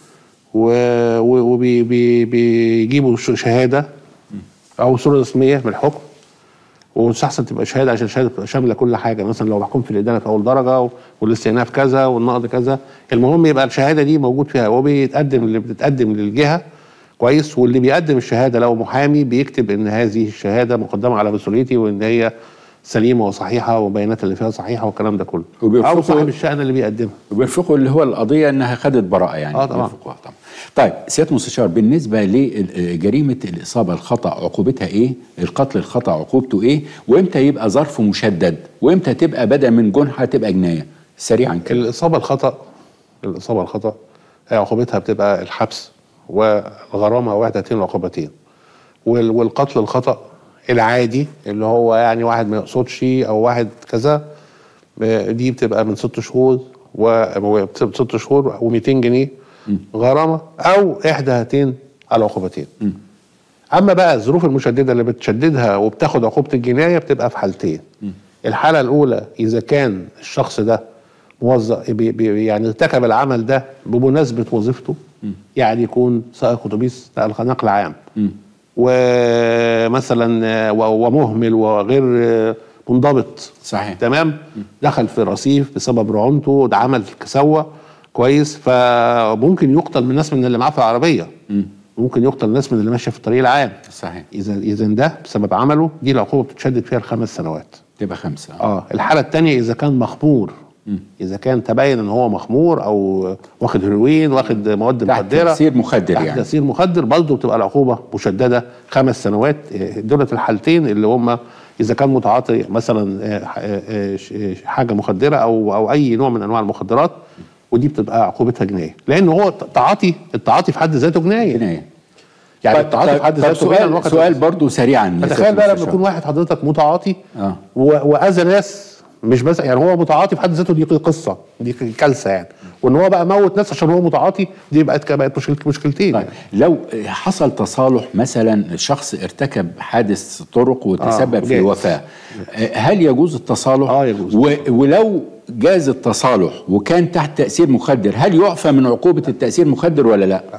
وبيجيبوا شهاده او صوره رسميه من الحكم ويستحسن تبقى شهاده عشان شهاده تبقى شامله كل حاجه مثلا لو محكوم في الادانه في اول درجه و- والاستئناف كذا والنقض كذا المهم يبقى الشهاده دي موجود فيها وبيتقدم اللي بتتقدم للجهه كويس واللي بيقدم الشهاده لو محامي بيكتب ان هذه الشهاده مقدمه على مسؤوليتي وان هي سليمه وصحيحه والبيانات اللي فيها صحيحه والكلام ده كله او وبيرفقوا- صاحب الشأن اللي بيقدمها وبيرفقوا اللي هو القضيه انها خدت براءه يعني آه طبعاً. بيرفقوها طبعا طيب سياده المستشار بالنسبه لجريمه الاصابه الخطا عقوبتها ايه؟ القتل الخطا عقوبته ايه؟ وامتى يبقى ظرف مشدد؟ وامتى تبقى بدل من جنحه تبقى جنايه؟ سريعا كده الاصابه الخطا الاصابه الخطا هي عقوبتها بتبقى الحبس والغرامه وحدتين عقوبتين وال- والقتل الخطا العادي اللي هو يعني واحد ما يقصدش او واحد كذا ب- دي بتبقى من ست شهور و ست شهور و200 جنيه غرامه او احدى هاتين العقوبتين اما بقى الظروف المشدده اللي بتشددها وبتاخد عقوبه الجنايه بتبقى في حالتين الحاله الاولى اذا كان الشخص ده موظف بي بي يعني ارتكب العمل ده بمناسبه وظيفته يعني يكون سائق اتوبيس نقل نقل عام ومثلا و- ومهمل وغير منضبط صحيح تمام دخل في رصيف بسبب رعونته ده عمل سوى كويس فممكن يقتل من الناس من اللي معاه في العربيه ممكن يقتل الناس من اللي ماشيه في الطريق العام صحيح اذا اذا ده بسبب عمله دي العقوبه بتتشدد فيها لخمس سنوات تبقى خمسه اه الحاله الثانيه اذا كان مخمور اذا كان تبين ان هو مخمور او واخد هيروين واخد مواد تحت مخدره تأثير مخدر تحت يعني. تاثير مخدر برضه بتبقى العقوبه مشدده خمس سنوات آه، دولت الحالتين اللي هم اذا كان متعاطي مثلا آه، آه، آه، ش- آه، حاجه مخدره او او اي نوع من انواع المخدرات ودي بتبقى عقوبتها جنايه لان هو تعاطي التعاطي في حد ذاته جنايه جنايه يعني طيب- التعاطي طيب- في حد طيب ذاته سؤال- جناية الوقت سؤال برضو سريعا يا فتخيل سيادة بقى لما المستشار. يكون واحد حضرتك متعاطي اه و- واذى ناس مش بس يعني هو متعاطي في حد ذاته دي قصه دي كارثه يعني وان هو بقى موت ناس عشان هو متعاطي دي بقت بقت مشكلة مشكلتين طيب لو حصل تصالح مثلا شخص ارتكب حادث طرق وتسبب آه، في جائز. وفاة هل يجوز التصالح؟ اه يجوز و ولو جاز التصالح وكان تحت تأثير مخدر هل يعفى من عقوبة التأثير المخدر ولا لا؟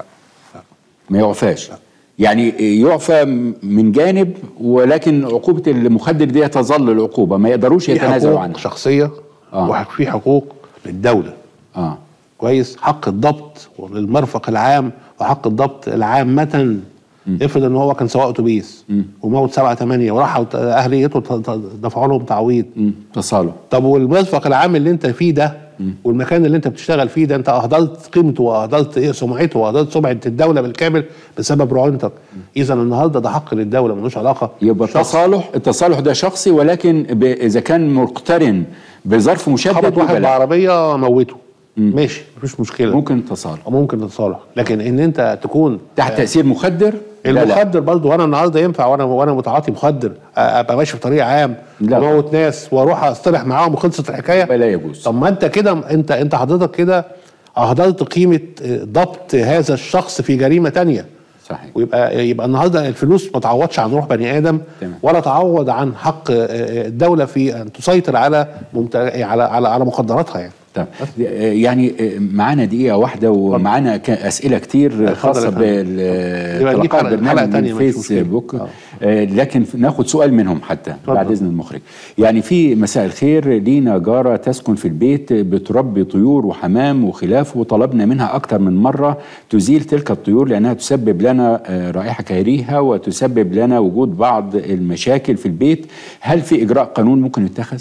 ما يعفاش يعني يعفى من جانب ولكن عقوبة المخدر دي تظل العقوبة ما يقدروش في يتنازلوا حقوق عنها شخصيه آه. وفي حقوق للدوله اه كويس حق الضبط وللمرفق العام وحق الضبط العامة افرض ان هو كان سواق اتوبيس وموت سبعة ثمانية وراحوا ت- اهليته ت- ت- دفعوا لهم تعويض تصالح طب والمرفق العام اللي انت فيه ده والمكان اللي انت بتشتغل فيه ده انت اهدرت قيمته واهدرت ايه سمعته واهدرت سمعه الدوله بالكامل بسبب رعونتك اذا النهارده ده حق للدوله ملوش علاقه يبقى التصالح التصالح ده شخصي ولكن ب... اذا كان مقترن بظرف مشدد خبط واحد يبقى لا. بعربيه موته ماشي مفيش مشكله ممكن تصالح ممكن تصالح لكن ان انت تكون تحت تاثير مخدر لا لا. المخدر برضه وانا النهارده ينفع وانا وانا متعاطي مخدر ابقى ماشي في طريق عام لا. واموت ناس واروح اصطلح معاهم وخلصت الحكايه لا يجوز طب ما انت كده انت انت حضرتك كده اهدرت قيمه ضبط هذا الشخص في جريمه تانية صحيح ويبقى يبقى النهارده الفلوس ما تعوضش عن روح بني ادم تمام. ولا تعوض عن حق الدوله في ان تسيطر على ممت... على على على مخدراتها يعني طب يعني معانا دقيقة واحدة ومعانا ك- أسئلة كتير خاصة يا فندم. يبقى نجيب بالتلقاء حلقة- البرنامج حلقة من تانية، مفيش مشكلة. فيسبوك آه، لكن ناخد سؤال منهم حتى بعد إذن المخرج يعني في مساء الخير لينا جارة تسكن في البيت بتربي طيور وحمام وخلافه وطلبنا منها أكتر من مرة تزيل تلك الطيور لأنها تسبب لنا آه، رائحة كريهة وتسبب لنا وجود بعض المشاكل في البيت هل في إجراء قانون ممكن يتخذ؟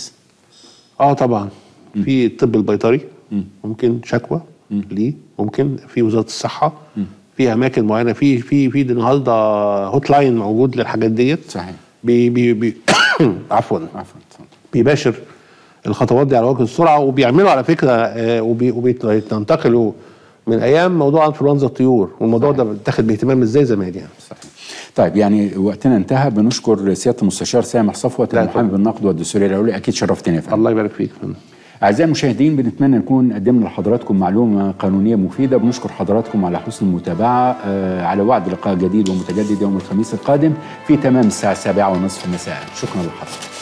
اه طبعا في الطب البيطري ممكن شكوى ليه ممكن في وزاره الصحه في اماكن معينه في في في النهارده هوت لاين موجود للحاجات ديت صحيح بي بي بي عفوا عفوا بيباشر الخطوات دي على وجه السرعه وبيعملوا على فكره آه، وبي- وبينتقلوا من ايام موضوع انفلونزا الطيور والموضوع ده بيتاخد باهتمام ازاي زمان يعني صحيح طيب يعني وقتنا انتهى بنشكر سياده المستشار سامح صفوت المحامي بالنقد والدستوريه العليا اكيد شرفتنا يا فندم الله يبارك فيك اعزائي المشاهدين بنتمنى نكون قدمنا لحضراتكم معلومه قانونيه مفيده بنشكر حضراتكم على حسن المتابعه آه، على وعد لقاء جديد ومتجدد يوم الخميس القادم في تمام الساعه السابعه ونصف مساء شكرا لحضراتكم